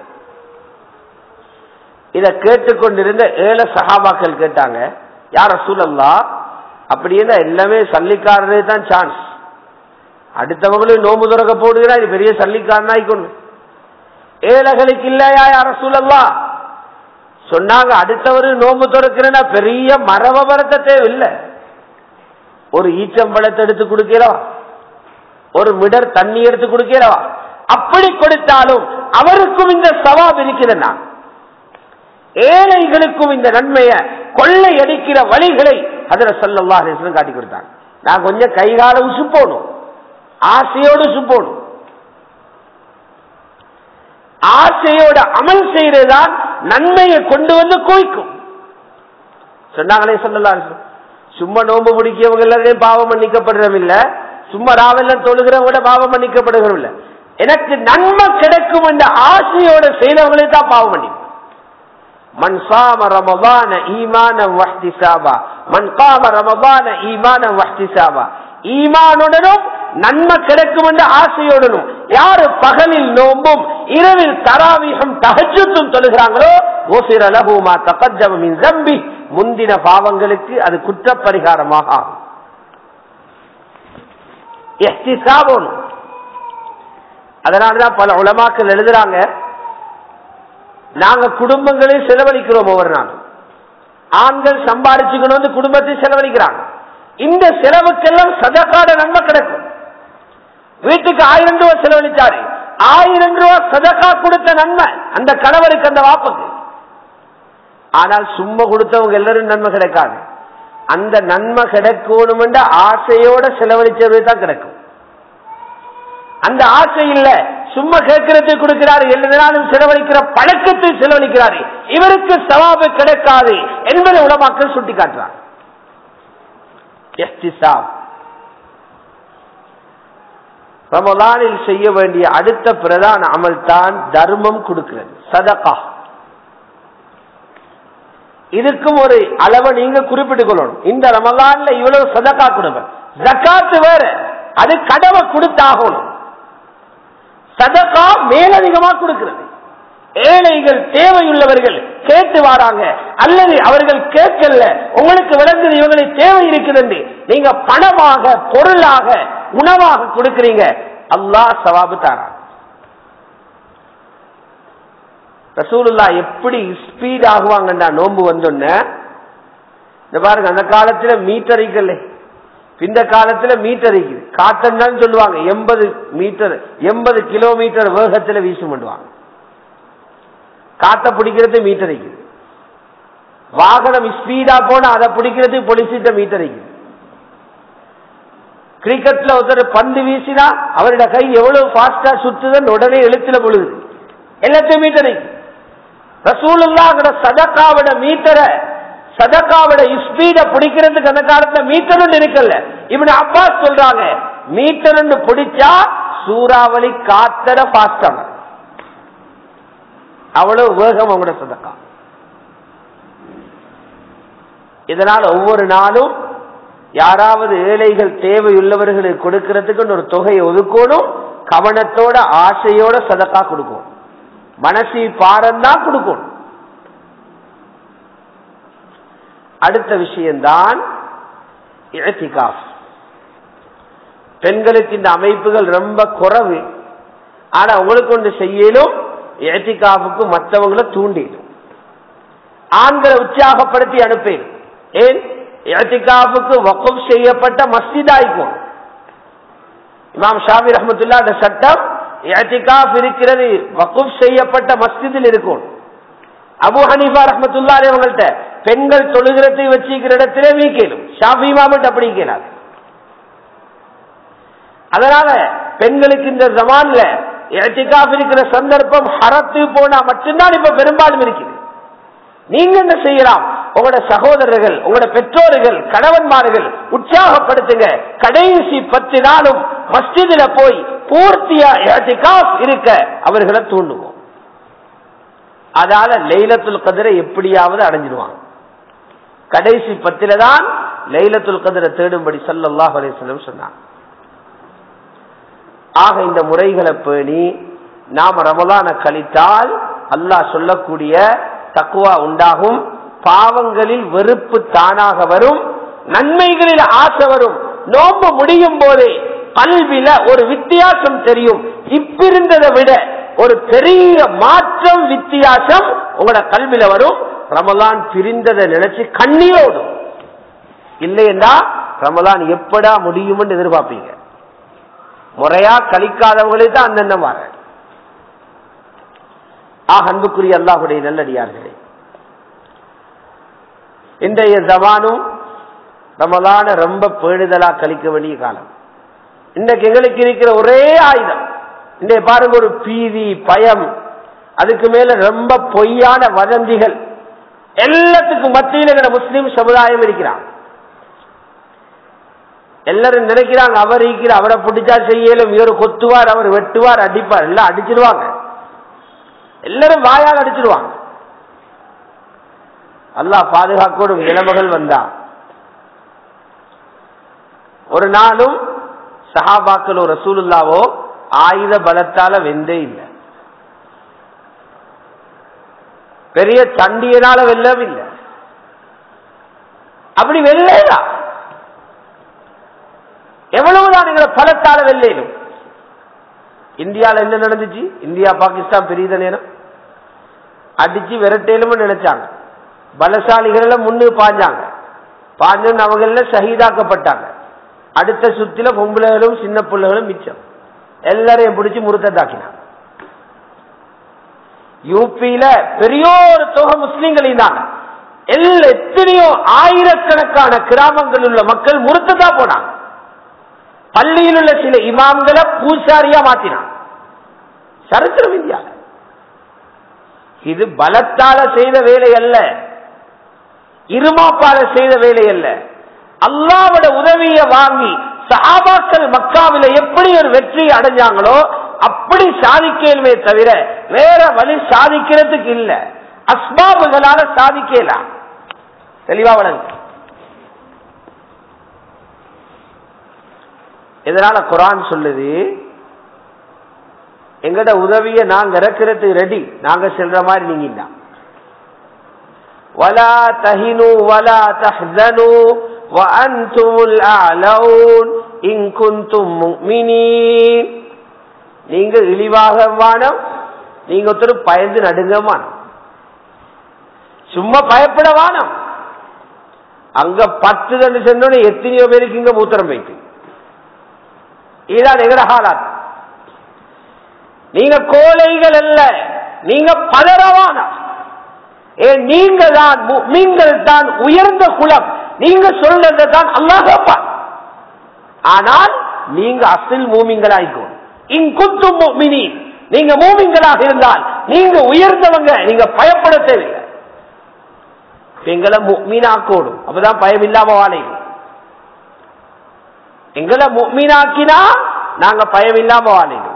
இத கேட்டுக்கொண்டிருந்த ஏழை சகாபாக்கள் கேட்டாங்க யார சூழல்லா அப்படின்னா எல்லாமே சல்லிக்காரனே தான் சான்ஸ் அடுத்தவங்களும் நோம்பு துறக்க போடுகிறா இது பெரிய சல்லிக்காரனாய் கொண்டு ஏழைகளுக்கு இல்லையா யார சூழல்லா சொன்னாங்க அடுத்தவரு நோம்பு துறக்கிறேன்னா பெரிய மரபரத்தை தேவையில்லை ஒரு ஈச்சம்பழத்தை எடுத்து கொடுக்கிறவா ஒரு மிடர் தண்ணி எடுத்து கொடுக்கிறவா அப்படி கொடுத்தாலும் அவருக்கும் இந்த சவாப் இருக்கிறதா ஏழைகளுக்கும் இந்த நன்மையை கொள்ளை அடிக்கிற வழிகளை அதுல சொல்லல்லா காட்டி கொடுத்தாங்க நான் கொஞ்சம் கைகால உசுப்போணும் ஆசையோடு உசுப்போணும் ஆசையோட அமல் செய்யறதுதான் நன்மையை கொண்டு வந்து குவிக்கும் சொன்னாங்களே சொல்லலாம் சும்மா நோம்பு பிடிக்கவங்க எல்லாரையும் பாவம் மன்னிக்கப்படுறோம் இல்ல சும்மா ராவெல்லாம் தொழுகிறவங்க பாவம் மன்னிக்கப்படுகிறோம் இல்ல எனக்கு நன்மை கிடைக்கும் என்ற ஆசையோட செய்தவங்களே தான் பாவம் மன்னிக்கும் மன் சாம ரமபான ஈமான வஹ்திசாபா மன் காம ரமபான ஈமான வஹ்திசாபா ஈமானுடனும் நன்மை கிடைக்கும் என்ற ஆசையுடனும் யாரு பகலில் நோம்பும் இரவில் தராவிகம் தகஜத்தும் தொழுகிறாங்களோ ஓசிர லகுமா தகஜமின் தம்பி முந்தின பாவங்களுக்கு அது குற்றப்பரிகாரமாக ஆகும் அதனாலதான் பல உலமாக்கள் எழுதுறாங்க நாங்க குடும்பங்களே செலவழிக்கிறோம் ஒவ்வொரு நாளும் ஆண்கள் சம்பாதிச்சுக்கணும் வந்து குடும்பத்தை செலவழிக்கிறாங்க இந்த செலவுக்கெல்லாம் சதக்காட நன்மை கிடைக்கும் வீட்டுக்கு ஆயிரம் ரூபாய் செலவழிச்சாரு ஆயிரம் ரூபாய் சதக்கா கொடுத்த நன்மை அந்த கணவருக்கு அந்த வாப்புக்கு ஆனால் சும்மா கொடுத்தவங்க எல்லாரும் நன்மை கிடைக்காது அந்த நன்மை கிடைக்கணும் என்ற ஆசையோட செலவழிச்சது தான் கிடைக்கும் அந்த ஆசை இல்ல சும்மா கேட்கறதுக்கு கொடுக்கிறாரு எல்லாரும் செலவழிக்கிற பழக்கத்தை செலவழிக்கிறாரு இவருக்கு சவாபு கிடைக்காது என்பதை உலமாக்கள் சுட்டி காட்டுறார் ரமலானில் செய்ய வேண்டிய அடுத்த பிரதான அமல் தான் தர்மம் கொடுக்கிறது சதகா இதுக்கும் ஒரு அளவை நீங்க குறிப்பிட்டுக் கொள்ளணும் இந்த ரமலான்ல இவ்வளவு சதகா கொடுங்க ஜக்காத்து வேற அது கடவை கொடுத்தாகணும் சதகா மேலதிகமா கொடுக்கிறது ஏழைகள் தேவையுள்ளவர்கள் கேட்டு வராங்க அல்லது அவர்கள் கேட்கல உங்களுக்கு விளங்குது இவங்களுக்கு தேவை இருக்குது நீங்க பணமாக பொருளாக உணவாக கொடுக்கிறீங்க அல்லாஹ் சவாபு தாரா ரசூலுல்லா எப்படி ஸ்பீட் ஆகுவாங்கண்டா நோன்பு வந்தோன்ன இந்த பாருங்க அந்த காலத்துல மீட்டர் இருக்கல இந்த காலத்துல மீட்டர் இருக்குது காட்டன் சொல்லுவாங்க எண்பது மீட்டர் எண்பது கிலோமீட்டர் வேகத்துல வீசும் பண்ணுவாங்க காத்த பிடிக்கிறது மீட்டர் இருக்குது வாகனம் ஸ்பீடா போனா அதை பிடிக்கிறது பொலிசிட்ட மீட்டர் இருக்குது கிரிக்கெட்ல ஒருத்தர் பந்து வீசினா அவருடைய கை எவ்வளவு பாஸ்டா சுத்துதுன்னு உடனே எழுத்துல பொழுது எல்லாத்தையும் மீட்டர் இருக்கு ரசூலுல்லாங்கிற சதக்காவோட மீட்டரை சதக்காவோட ஸ்பீட பிடிக்கிறதுக்கு அந்த காலத்துல மீட்டர் இருக்கல இப்படி அப்பா சொல்றாங்க மீட்டர் பிடிச்சா சூறாவளி காத்தர பாஸ்டாங்க அவ்வளவு வேகம் அவங்களோட சதக்கா இதனால ஒவ்வொரு நாளும் யாராவது ஏழைகள் தேவையுள்ளவர்களுக்கு கொடுக்கறதுக்கு ஒரு தொகையை ஒதுக்கணும் கவனத்தோட ஆசையோட சதக்கா கொடுக்கும் மனசி பாரந்தான் கொடுக்கணும் அடுத்த விஷயம்தான் பெண்களுக்கு இந்த அமைப்புகள் ரொம்ப குறைவு ஆனா உங்களுக்கு ஒன்று செய்யலும் ஏத்திகாவுக்கு மற்றவங்களை தூண்டிடும் ஆண்களை உற்சாகப்படுத்தி அனுப்பேன் ஏன் ஏத்திகாவுக்கு வக்கம் செய்யப்பட்ட மஸ்ஜிதாய்க்கும் இமாம் ஷாமி ரஹமத்துல்லா அந்த சட்டம் ஏத்திகாப் இருக்கிறது வக்குப் செய்யப்பட்ட மஸ்ஜிதில் இருக்கும் அபு ஹனீஃபா ரஹமத்துல்லா அவங்கள்ட்ட பெண்கள் தொழுகிறதை வச்சுக்கிற இடத்திலே வீக்கலும் ஷாஃபி மாமட் அப்படி கேளாது அதனால பெண்களுக்கு இந்த ஜமான்ல ஏத்திகாப் இருக்கிற சந்தர்ப்பம் ஹரத்து போனா மட்டும்தான் இப்ப பெரும்பாலும் இருக்குது நீங்க என்ன செய்யலாம் உங்களோட சகோதரர்கள் உங்களோட பெற்றோர்கள் கணவன்மார்கள் உற்சாகப்படுத்துங்க கடைசி பத்து நாளும் மஸ்ஜிதில போய் பூர்த்தியா இருக்க அவர்களை தூண்டுவோம் அதால லைலத்துல் கதிரை எப்படியாவது அடைஞ்சிடுவாங்க கடைசி பத்தில தான் லைலத்துல் கதிரை தேடும்படி சல்லாஹ் அலிஸ்லம் சொன்னாங்க ஆக இந்த முறைகளை பேணி நாம ரமலான கழித்தால் அல்லாஹ் சொல்லக்கூடிய தக்குவா உண்டாகும் பாவங்களில் வெறுப்பு தானாக வரும் நன்மைகளில் ஆசை வரும் நோம்பு முடியும் போதே கல்வில ஒரு வித்தியாசம் தெரியும் இப்பிருந்ததை விட ஒரு பெரிய மாற்றம் வித்தியாசம் உங்களோட கல்வில வரும் ரமலான் பிரிந்ததை நினைச்சு கண்ணீரோடும் இல்லையென்றா ரமலான் எப்படா முடியும்னு எதிர்பார்ப்பீங்க முறையா கழிக்காதவங்களே தான் அந்தெண்ணம் வர ஆ அன்புக்குரிய அல்லாஹுடைய நல்லடியார்களே இன்றைய ஜமானும் ரமலான ரொம்ப பேணுதலா கழிக்க வேண்டிய காலம் இன்றைக்கு எங்களுக்கு இருக்கிற ஒரே ஆயுதம் இன்றைய பாருங்க ஒரு பீதி பயம் அதுக்கு மேல ரொம்ப பொய்யான வதந்திகள் எல்லாத்துக்கும் மத்தியில் இருக்கிற முஸ்லீம் சமுதாயம் இருக்கிறான் எல்லாரும் நினைக்கிறாங்க அவர் இருக்கிற அவரை பிடிச்சா செய்யலும் இவர் கொத்துவார் அவர் வெட்டுவார் அடிப்பார் எல்லாம் அடிச்சிருவாங்க எல்லாரும் வாயால் அடிச்சிருவாங்க அல்லாஹ் பாதுகாக்கோடும் நிலைமைகள் வந்தா ஒரு நாளும் சஹாபாக்களோ ரசூலுல்லாவோ ஆயுத பலத்தால வெந்தே இல்லை பெரிய சண்டியனால வெல்லவும் இல்லை அப்படி வெல்லேதா எவ்வளவுதான் எங்களை பலத்தால வெல்லேனும் இந்தியால என்ன நடந்துச்சு இந்தியா பாகிஸ்தான் பெரிய நேரம் அடிச்சு விரட்டேலும் நினைச்சாங்க பலசாலிகள் முன்னு பாஞ்சாங்க பாஞ்சன்னு அவங்க ஷஹீதாக்கப்பட்டாங்க அடுத்த சுத்தில பொம்பளைகளும் சின்ன பிள்ளைகளும் மிச்சம் எல்லாரையும் பிடிச்சி முருத்ததாக்கினாங்க யூபியில பெரிய ஒரு தொகை முஸ்லீம்கள் இருந்தாங்க எல்லா எத்தனையோ ஆயிரக்கணக்கான கிராமங்களில் உள்ள மக்கள் முறுத்ததா போனாங்க பள்ளியில் உள்ள சில இமாம்களை பூசாரியா மாத்தினான் சரித்திரம் இந்தியாவில் இது பலத்தால செய்த வேலை அல்ல இருமாப்பால செய்த வேலை அல்ல அல்லாவோட உதவியை வாங்கி சஹாபாக்கள் மக்காவில எப்படி ஒரு வெற்றி அடைஞ்சாங்களோ அப்படி சாதிக்கலுமே தவிர வேற வழி சாதிக்கிறதுக்கு இல்ல அஸ்பாபுகளால சாதிக்கலாம் தெளிவா வழங்க இதனால குரான் சொல்லுது எங்கட உதவிய நாங்க இறக்கிறதுக்கு ரெடி நாங்க செல்ற மாதிரி நீங்க தான் ولا تهنوا ولا تحزنوا وأنتم الأعلون إن كنتم مؤمنين நீங்க இழிவாக வானம் நீங்க ஒருத்தர் பயந்து நடுங்க வானம் சும்மா பயப்பட வானம் அங்க பத்து தண்டு சென்றோன்னு எத்தனையோ பேருக்கு இங்க மூத்திரம் வைக்கு இதுதான் எங்கட ஹாலாத் நீங்க கோழைகள் அல்ல நீங்க பதறவானம் ஏன் நீங்க தான் நீங்கள் தான் உயர்ந்த குலம் நீங்க சொல்றது தான் அல்லாஹப்பா ஆனால் நீங்க அசில் மூமிங்களாய்க்கும் இங்குத்து மூமினி நீங்க மூமிங்களாக இருந்தால் நீங்க உயர்ந்தவங்க நீங்க பயப்பட தேவையில்லை எங்களை மீனாக்கோடும் அப்பதான் பயம் இல்லாம வாழையும் எங்களை மீனாக்கினா நாங்க பயம் இல்லாம வாழையும்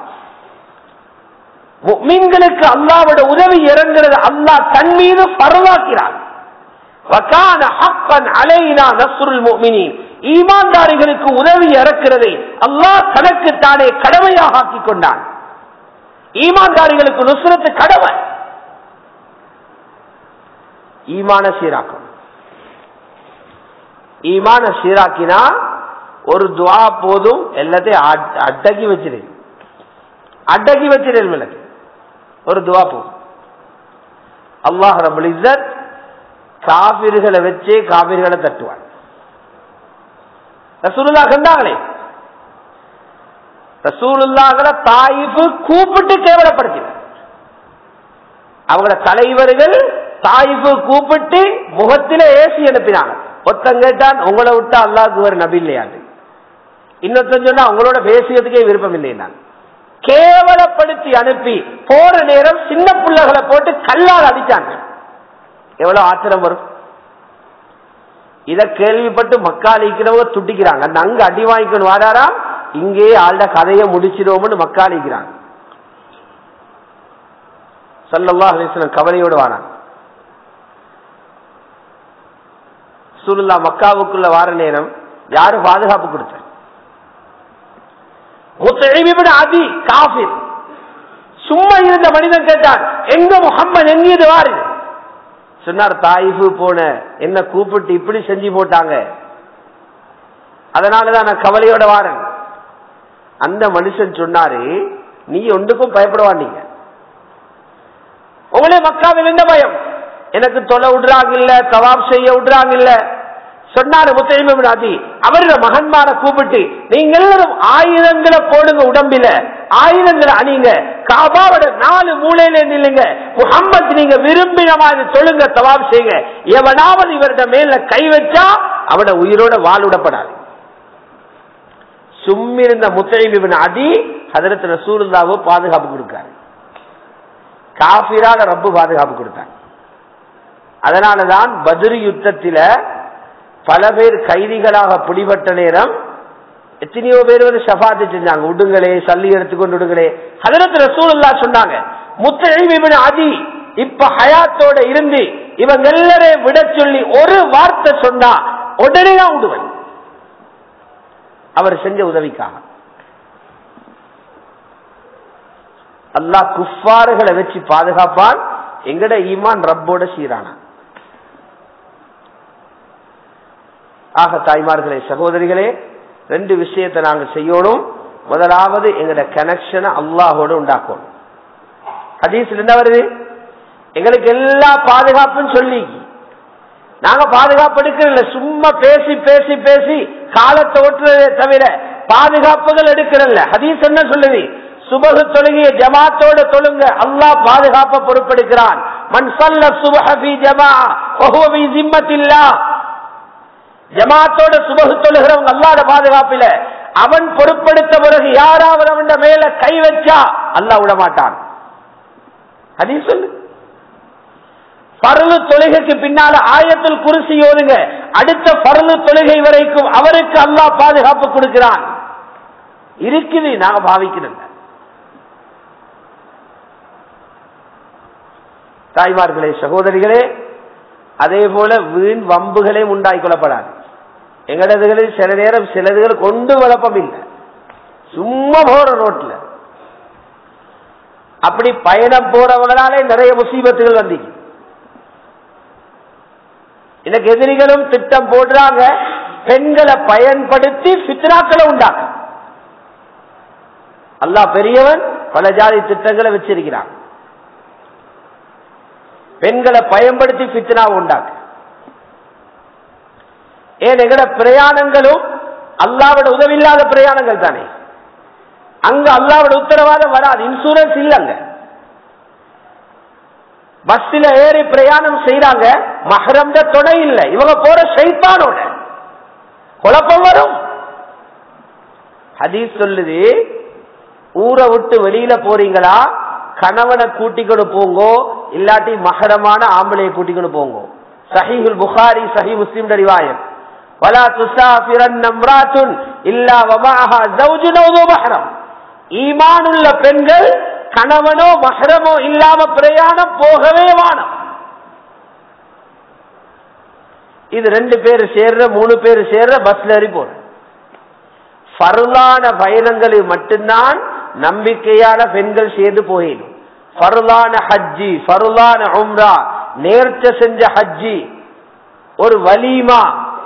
மீன்களுக்கு அல்லாவோட உதவி இறங்குறது அல்லாஹ் தன் மீது பரவாக்கிறான் ஈமான்தாரிகளுக்கு உதவி இறக்கிறதை அல்லாஹ் தனக்கு தானே கடமையாக ஆக்கிக் கொண்டான் ஈமான்தாரிகளுக்கு நுசுரத்து கடமை ஈமான சீராக்கும் ஈமான சீராக்கினா ஒரு துவா போதும் எல்லாத்தையும் அடக்கி வச்சிரு அடக்கி வச்சிரு விளக்கு ஒரு துவா போதும் அல்லாஹ் ரபுல் இஸ்ஸத் காபிர்களை வச்சே காபிர்களை தட்டுவான் ரசூலுல்லா கண்டாங்களே ரசூலுல்லாஹ்ல தாயிஃபு கூப்பிட்டு கேவலப்படுத்தினார் அவங்களோட தலைவர்கள் தாயிஃபு கூப்பிட்டு முகத்தில ஏசி அனுப்பினாங்க ஒருத்தன் கேட்டான் உங்களை விட்டா அல்லாஹ்க்கு ஒரு நபி இல்லையாது இன்னொருத்தன் சொன்னா அவங்களோட பேசியதுக்கே விருப்பம் இல்லை நான் கேவலப்படுத்தி அனுப்பி போற நேரம் சின்ன பிள்ளைகளை போட்டு கல்லால் அடிச்சாங்க எவ்வளவு ஆத்திரம் வரும் இத கேள்விப்பட்டு மக்காளிக்கிறவங்க துட்டிக்கிறாங்க அந்த அங்க அடி வாங்கிக்கணும் வாடாரா இங்கே ஆள்ட கதையை முடிச்சிடுவோம்னு மக்காளிக்கிறாங்க சல்லல்லா அலிஸ்லம் கவலையோடு வாராங்க சுருல்லா மக்காவுக்குள்ள வார நேரம் யாரு பாதுகாப்பு கொடுத்த அதி காபிர் சும்மா இருந்த மனிதன் கேட்டான் எங்க முகம்மது எங்கியது வாரு சொன்னார் தாயிஃபு போன என்ன கூப்பிட்டு இப்படி செஞ்சு போட்டாங்க அதனாலதான் நான் கவலையோட வாரேன் அந்த மனுஷன் சொன்னாரு நீ ஒன்றுக்கும் பயப்படவா நீங்க உங்களே மக்காவில் என்ன பயம் எனக்கு தொலை விடுறாங்க இல்ல தவாப் செய்ய விடுறாங்க இல்ல சொன்னாரு முத்தையமி அவரோட மகன்மார கூப்பிட்டு நீங்க எல்லாரும் ஆயுதங்களை போடுங்க உடம்பில ஆயுதங்களை அணிங்க காபாவோட நாலு மூலையில நில்லுங்க முகம்மது நீங்க விரும்பின மாதிரி சொல்லுங்க தவாப் செய்யுங்க எவனாவது இவருடைய மேல கை வச்சா அவட உயிரோட வாழ்விடப்படாது சும்மிருந்த முத்தையமிபின் அதி ஹதரத் ரசூலுல்லாவோ பாதுகாப்பு கொடுக்காரு காபிரால ரப்பு பாதுகாப்பு கொடுத்தாங்க அதனாலதான் பதிரு யுத்தத்தில பல பேர் கைதிகளாக பிடிபட்ட நேரம் எத்தனையோ பேர் வந்து ஷபாத்து செஞ்சாங்க உடுங்களே சல்லி எடுத்துக்கொண்டு விடுங்களே ஹதரத் ரசூலுல்லா சொன்னாங்க முத்தையமிபின் அதி இப்ப ஹயாத்தோட இருந்து இவங்க எல்லாரையும் விட சொல்லி ஒரு வார்த்தை சொன்னா உடனே தான் விடுவேன் அவர் செஞ்ச உதவிக்காக அல்லாஹ் குஃபாறுகளை வச்சு பாதுகாப்பான் எங்கட ஈமான் ரப்போட சீரானா ஆக தாய்மார்களே சகோதரிகளே ரெண்டு விஷயத்தை நாங்க செய்யணும் முதலாவது எங்கட கனெக்ஷனை அல்லாஹோட உண்டாக்கணும் ஹதீஸ்ல என்ன வருது எங்களுக்கு எல்லா பாதுகாப்பும் சொல்லி நாங்க பாதுகாப்பு எடுக்கிறதில்ல சும்மா பேசி பேசி பேசி காலத்தை ஓட்டுறதே தவிர பாதுகாப்புகள் எடுக்கிறல்ல ஹதீஸ் என்ன சொல்லுது சுபகு தொழுகிய ஜமாத்தோட தொழுங்க அல்லாஹ் பாதுகாப்ப பொறுப்பெடுக்கிறான் மண் சல்ல சுபஹி ஜமா வஹுவ ஜிம்மத்தில்லா ஜமாத்தோட சுபகு தொழுகிறவங்க அல்லாட பாதுகாப்பில அவன் பொறுப்படுத்த பிறகு யாராவது அவன் மேல கை வச்சா அல்லாஹ் விட மாட்டான் ஹதீஸ் சொல்லு பருளு தொழுகைக்கு பின்னால ஆயத்தில் குருசி ஓதுங்க அடுத்த பருளு தொழுகை வரைக்கும் அவருக்கு அல்லாஹ் பாதுகாப்பு கொடுக்கிறான் இருக்குது நாங்க பாவிக்கிறோம் தாய்மார்களே சகோதரிகளே அதே போல வீண் வம்புகளே உண்டாய் கொள்ளப்படாது எங்களதுகளில் சில நேரம் சிலதுகள் கொண்டு வளப்பம் இல்லை சும்மா போற ரோட்ல அப்படி பயணம் போறவங்களாலே நிறைய முசீபத்துகள் வந்தீங்க எனக்கு எதிரிகளும் திட்டம் போடுறாங்க பெண்களை பயன்படுத்தி சித்ராக்களை உண்டாக்க அல்லாஹ் பெரியவன் பல ஜாதி திட்டங்களை வச்சிருக்கிறான் பெண்களை பயன்படுத்தி பித்னா உண்டாக்கு ஏன் எங்கட பிரயாணங்களும் அல்லாவோட உதவி இல்லாத பிரயாணங்கள் தானே அங்க அல்லாவோட உத்தரவாதம் வராது இன்சூரன்ஸ் இல்லங்க பஸ்ல ஏறி பிரயாணம் செய்யறாங்க மகரம் துணை இல்லை இவங்க போற சைத்தானோட குழப்பம் வரும் ஹதீஸ் சொல்லுது ஊரை விட்டு வெளியில போறீங்களா கணவனை கூட்டிக்கொண்டு போங்கோ இல்லாட்டி மகரமான ஆம்பளையை கூட்டிக்கொண்டு போங்கோ சஹீஹுல் புகாரி சஹி முஸ்லிம் ரிவாயத் வலா துசாஃபிரன் நம்ராத்துன் இல்லா வமாஹா ஜௌஜுன் அவு மஹரம் ஈமானுள்ள பெண்கள் கணவனோ மஹரமோ இல்லாம பிரயாணம் போகவே வானம் இது ரெண்டு பேர் சேர்ற மூணு பேர் சேர்ற பஸ்ல ஏறி போற பருளான பயணங்களில் மட்டும்தான் நம்பிக்கையான பெண்கள் சேர்ந்து போயிடும் பருளான ஹஜ்ஜி பருளான உம்ரா நேர்ச்ச செஞ்ச ஹஜ்ஜி ஒரு வலிமா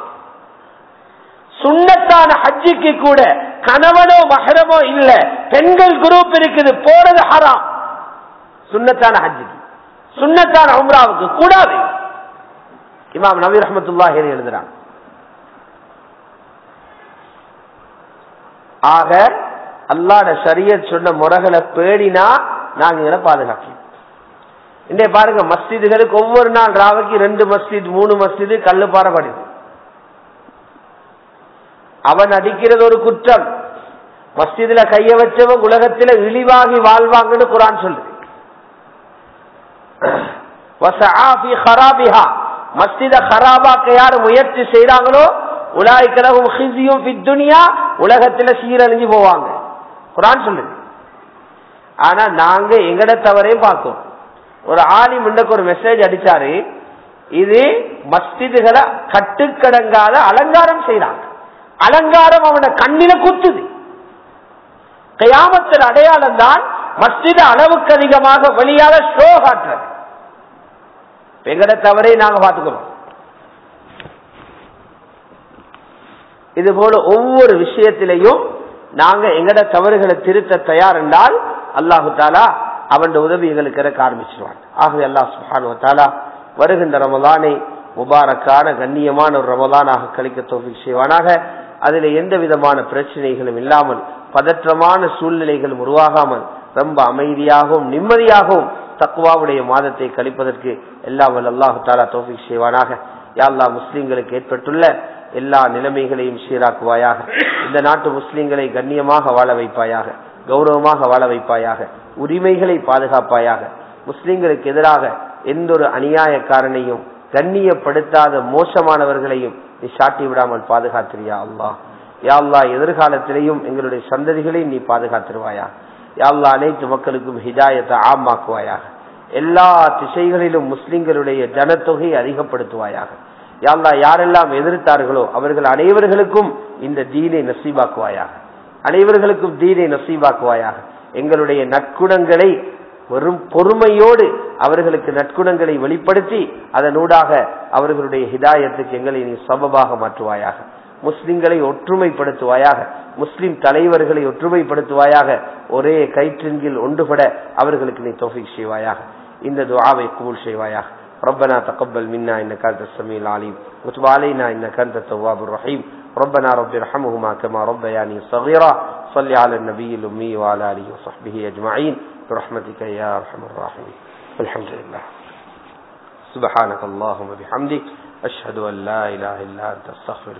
சுண்ணத்தான ஹஜ்ஜிக்கு கூட கணவனோ மகரமோ இல்ல பெண்கள் குரூப் இருக்குது போறது ஹராம் சுண்ணத்தான ஹஜ்ஜிக்கு சுண்ணத்தான உம்ராவுக்கு கூடாது இமாம் நபி ரஹமத்துல்லாஹி எழுதுறாங்க ஆக அல்லாட சரியத் சொன்ன முறைகளை பேடினா நாங்க இதை பாதுகாக்கணும் இன்றைய பாருங்க மஸ்ஜிதுகளுக்கு ஒவ்வொரு நாள் ராவைக்கு ரெண்டு மஸ்ஜித் மூணு மஸ்ஜிது கல்லு பாறப்படுது அவன் அடிக்கிறது ஒரு குற்றம் மஸ்ஜிதுல கைய வச்சவன் உலகத்துல இழிவாகி வாழ்வாங்கன்னு குரான் சொல்லுது மஸ்ஜித ஹராபாக்க யாரு முயற்சி செய்யறாங்களோ உலாய்க்கலகும் ஹிசியும் துனியா உலகத்துல சீரழிஞ்சு போவாங்க குரான் சொல்லுது ஆனா நாங்க எங்கட தவறையும் பார்க்கோம் ஒரு ஆலி முண்டக்கு ஒரு மெசேஜ் அடிச்சாரு இது மஸ்ஜிதுகளை கட்டுக்கடங்காத அலங்காரம் செய்யறாங்க அலங்காரம் அவன கண்ணில குத்துது கயாமத்தின் அடையாளம் தான் மஸ்ஜித அளவுக்கு அதிகமாக வெளியாக ஷோ காட்டுறது எங்கட தவறை நாங்க பார்த்துக்கிறோம் இது போல ஒவ்வொரு விஷயத்திலையும் நாங்க எங்கட தவறுகளை திருத்த தயார் என்றால் அல்லாஹு தாலா அவன் உதவி எங்களுக்கு இறக்க ஆரம்பிச்சிருவான் ஆகவே அல்லாஹ் சுஹானு தாலா வருகின்ற ரமதானை முபாரக்கான கண்ணியமான ஒரு ரமதானாக கழிக்க தோல்வி செய்வானாக அதில் எந்த விதமான பிரச்சனைகளும் இல்லாமல் பதற்றமான சூழ்நிலைகளும் உருவாகாமல் ரொம்ப அமைதியாகவும் நிம்மதியாகவும் தக்குவாவுடைய மாதத்தை கழிப்பதற்கு எல்லாம் அல்லாஹு தாலா தோஃபி செய்வானாக யாழ்லா முஸ்லீம்களுக்கு ஏற்பட்டுள்ள எல்லா நிலைமைகளையும் சீராக்குவாயாக இந்த நாட்டு முஸ்லீம்களை கண்ணியமாக வாழ வைப்பாயாக கௌரவமாக வாழ வைப்பாயாக உரிமைகளை பாதுகாப்பாயாக முஸ்லீம்களுக்கு எதிராக எந்த ஒரு அநியாயக்காரனையும் கண்ணியப்படுத்தாத மோசமானவர்களையும் நீ சாட்டி விடாமல் பாதுகாத்திரியா அல்லா யா அல்லா எதிர்காலத்திலேயும் எங்களுடைய சந்ததிகளையும் நீ பாதுகாத்திருவாயா யா அல்லா அனைத்து மக்களுக்கும் ஹிதாயத்தை ஆமாக்குவாயாக எல்லா திசைகளிலும் முஸ்லிம்களுடைய ஜனத்தொகையை அதிகப்படுத்துவாயாக யாழ்லா யாரெல்லாம் எதிர்த்தார்களோ அவர்கள் அனைவர்களுக்கும் இந்த தீனை நசீபாக்குவாயாக அனைவர்களுக்கும் தீனை நசீபாக்குவாயாக எங்களுடைய நற்குணங்களை வெறும் பொறுமையோடு அவர்களுக்கு நற்குணங்களை வெளிப்படுத்தி அதனூடாக அவர்களுடைய ஹிதாயத்துக்கு எங்களை நீ சபபாக மாற்றுவாயாக முஸ்லிம்களை ஒற்றுமைப்படுத்துவாயாக முஸ்லிம் தலைவர்களை ஒற்றுமைப்படுத்துவாயாக ஒரே கயிற்றின் கீழ் ஒன்றுபட அவர்களுக்கு நீ தொகை செய்வாயாக இந்த துவாவை கபூல் செய்வாயாக ربنا تقبل منا انك انت السميع العليم وتب علينا انك انت التواب الرحيم ربنا رب ارحمهما كما ربياني صغيرا صل على النبي الامي وعلى اله وصحبه اجمعين برحمتك يا ارحم الراحمين والحمد لله سبحانك اللهم بحمدك اشهد ان لا اله الا انت استغفرك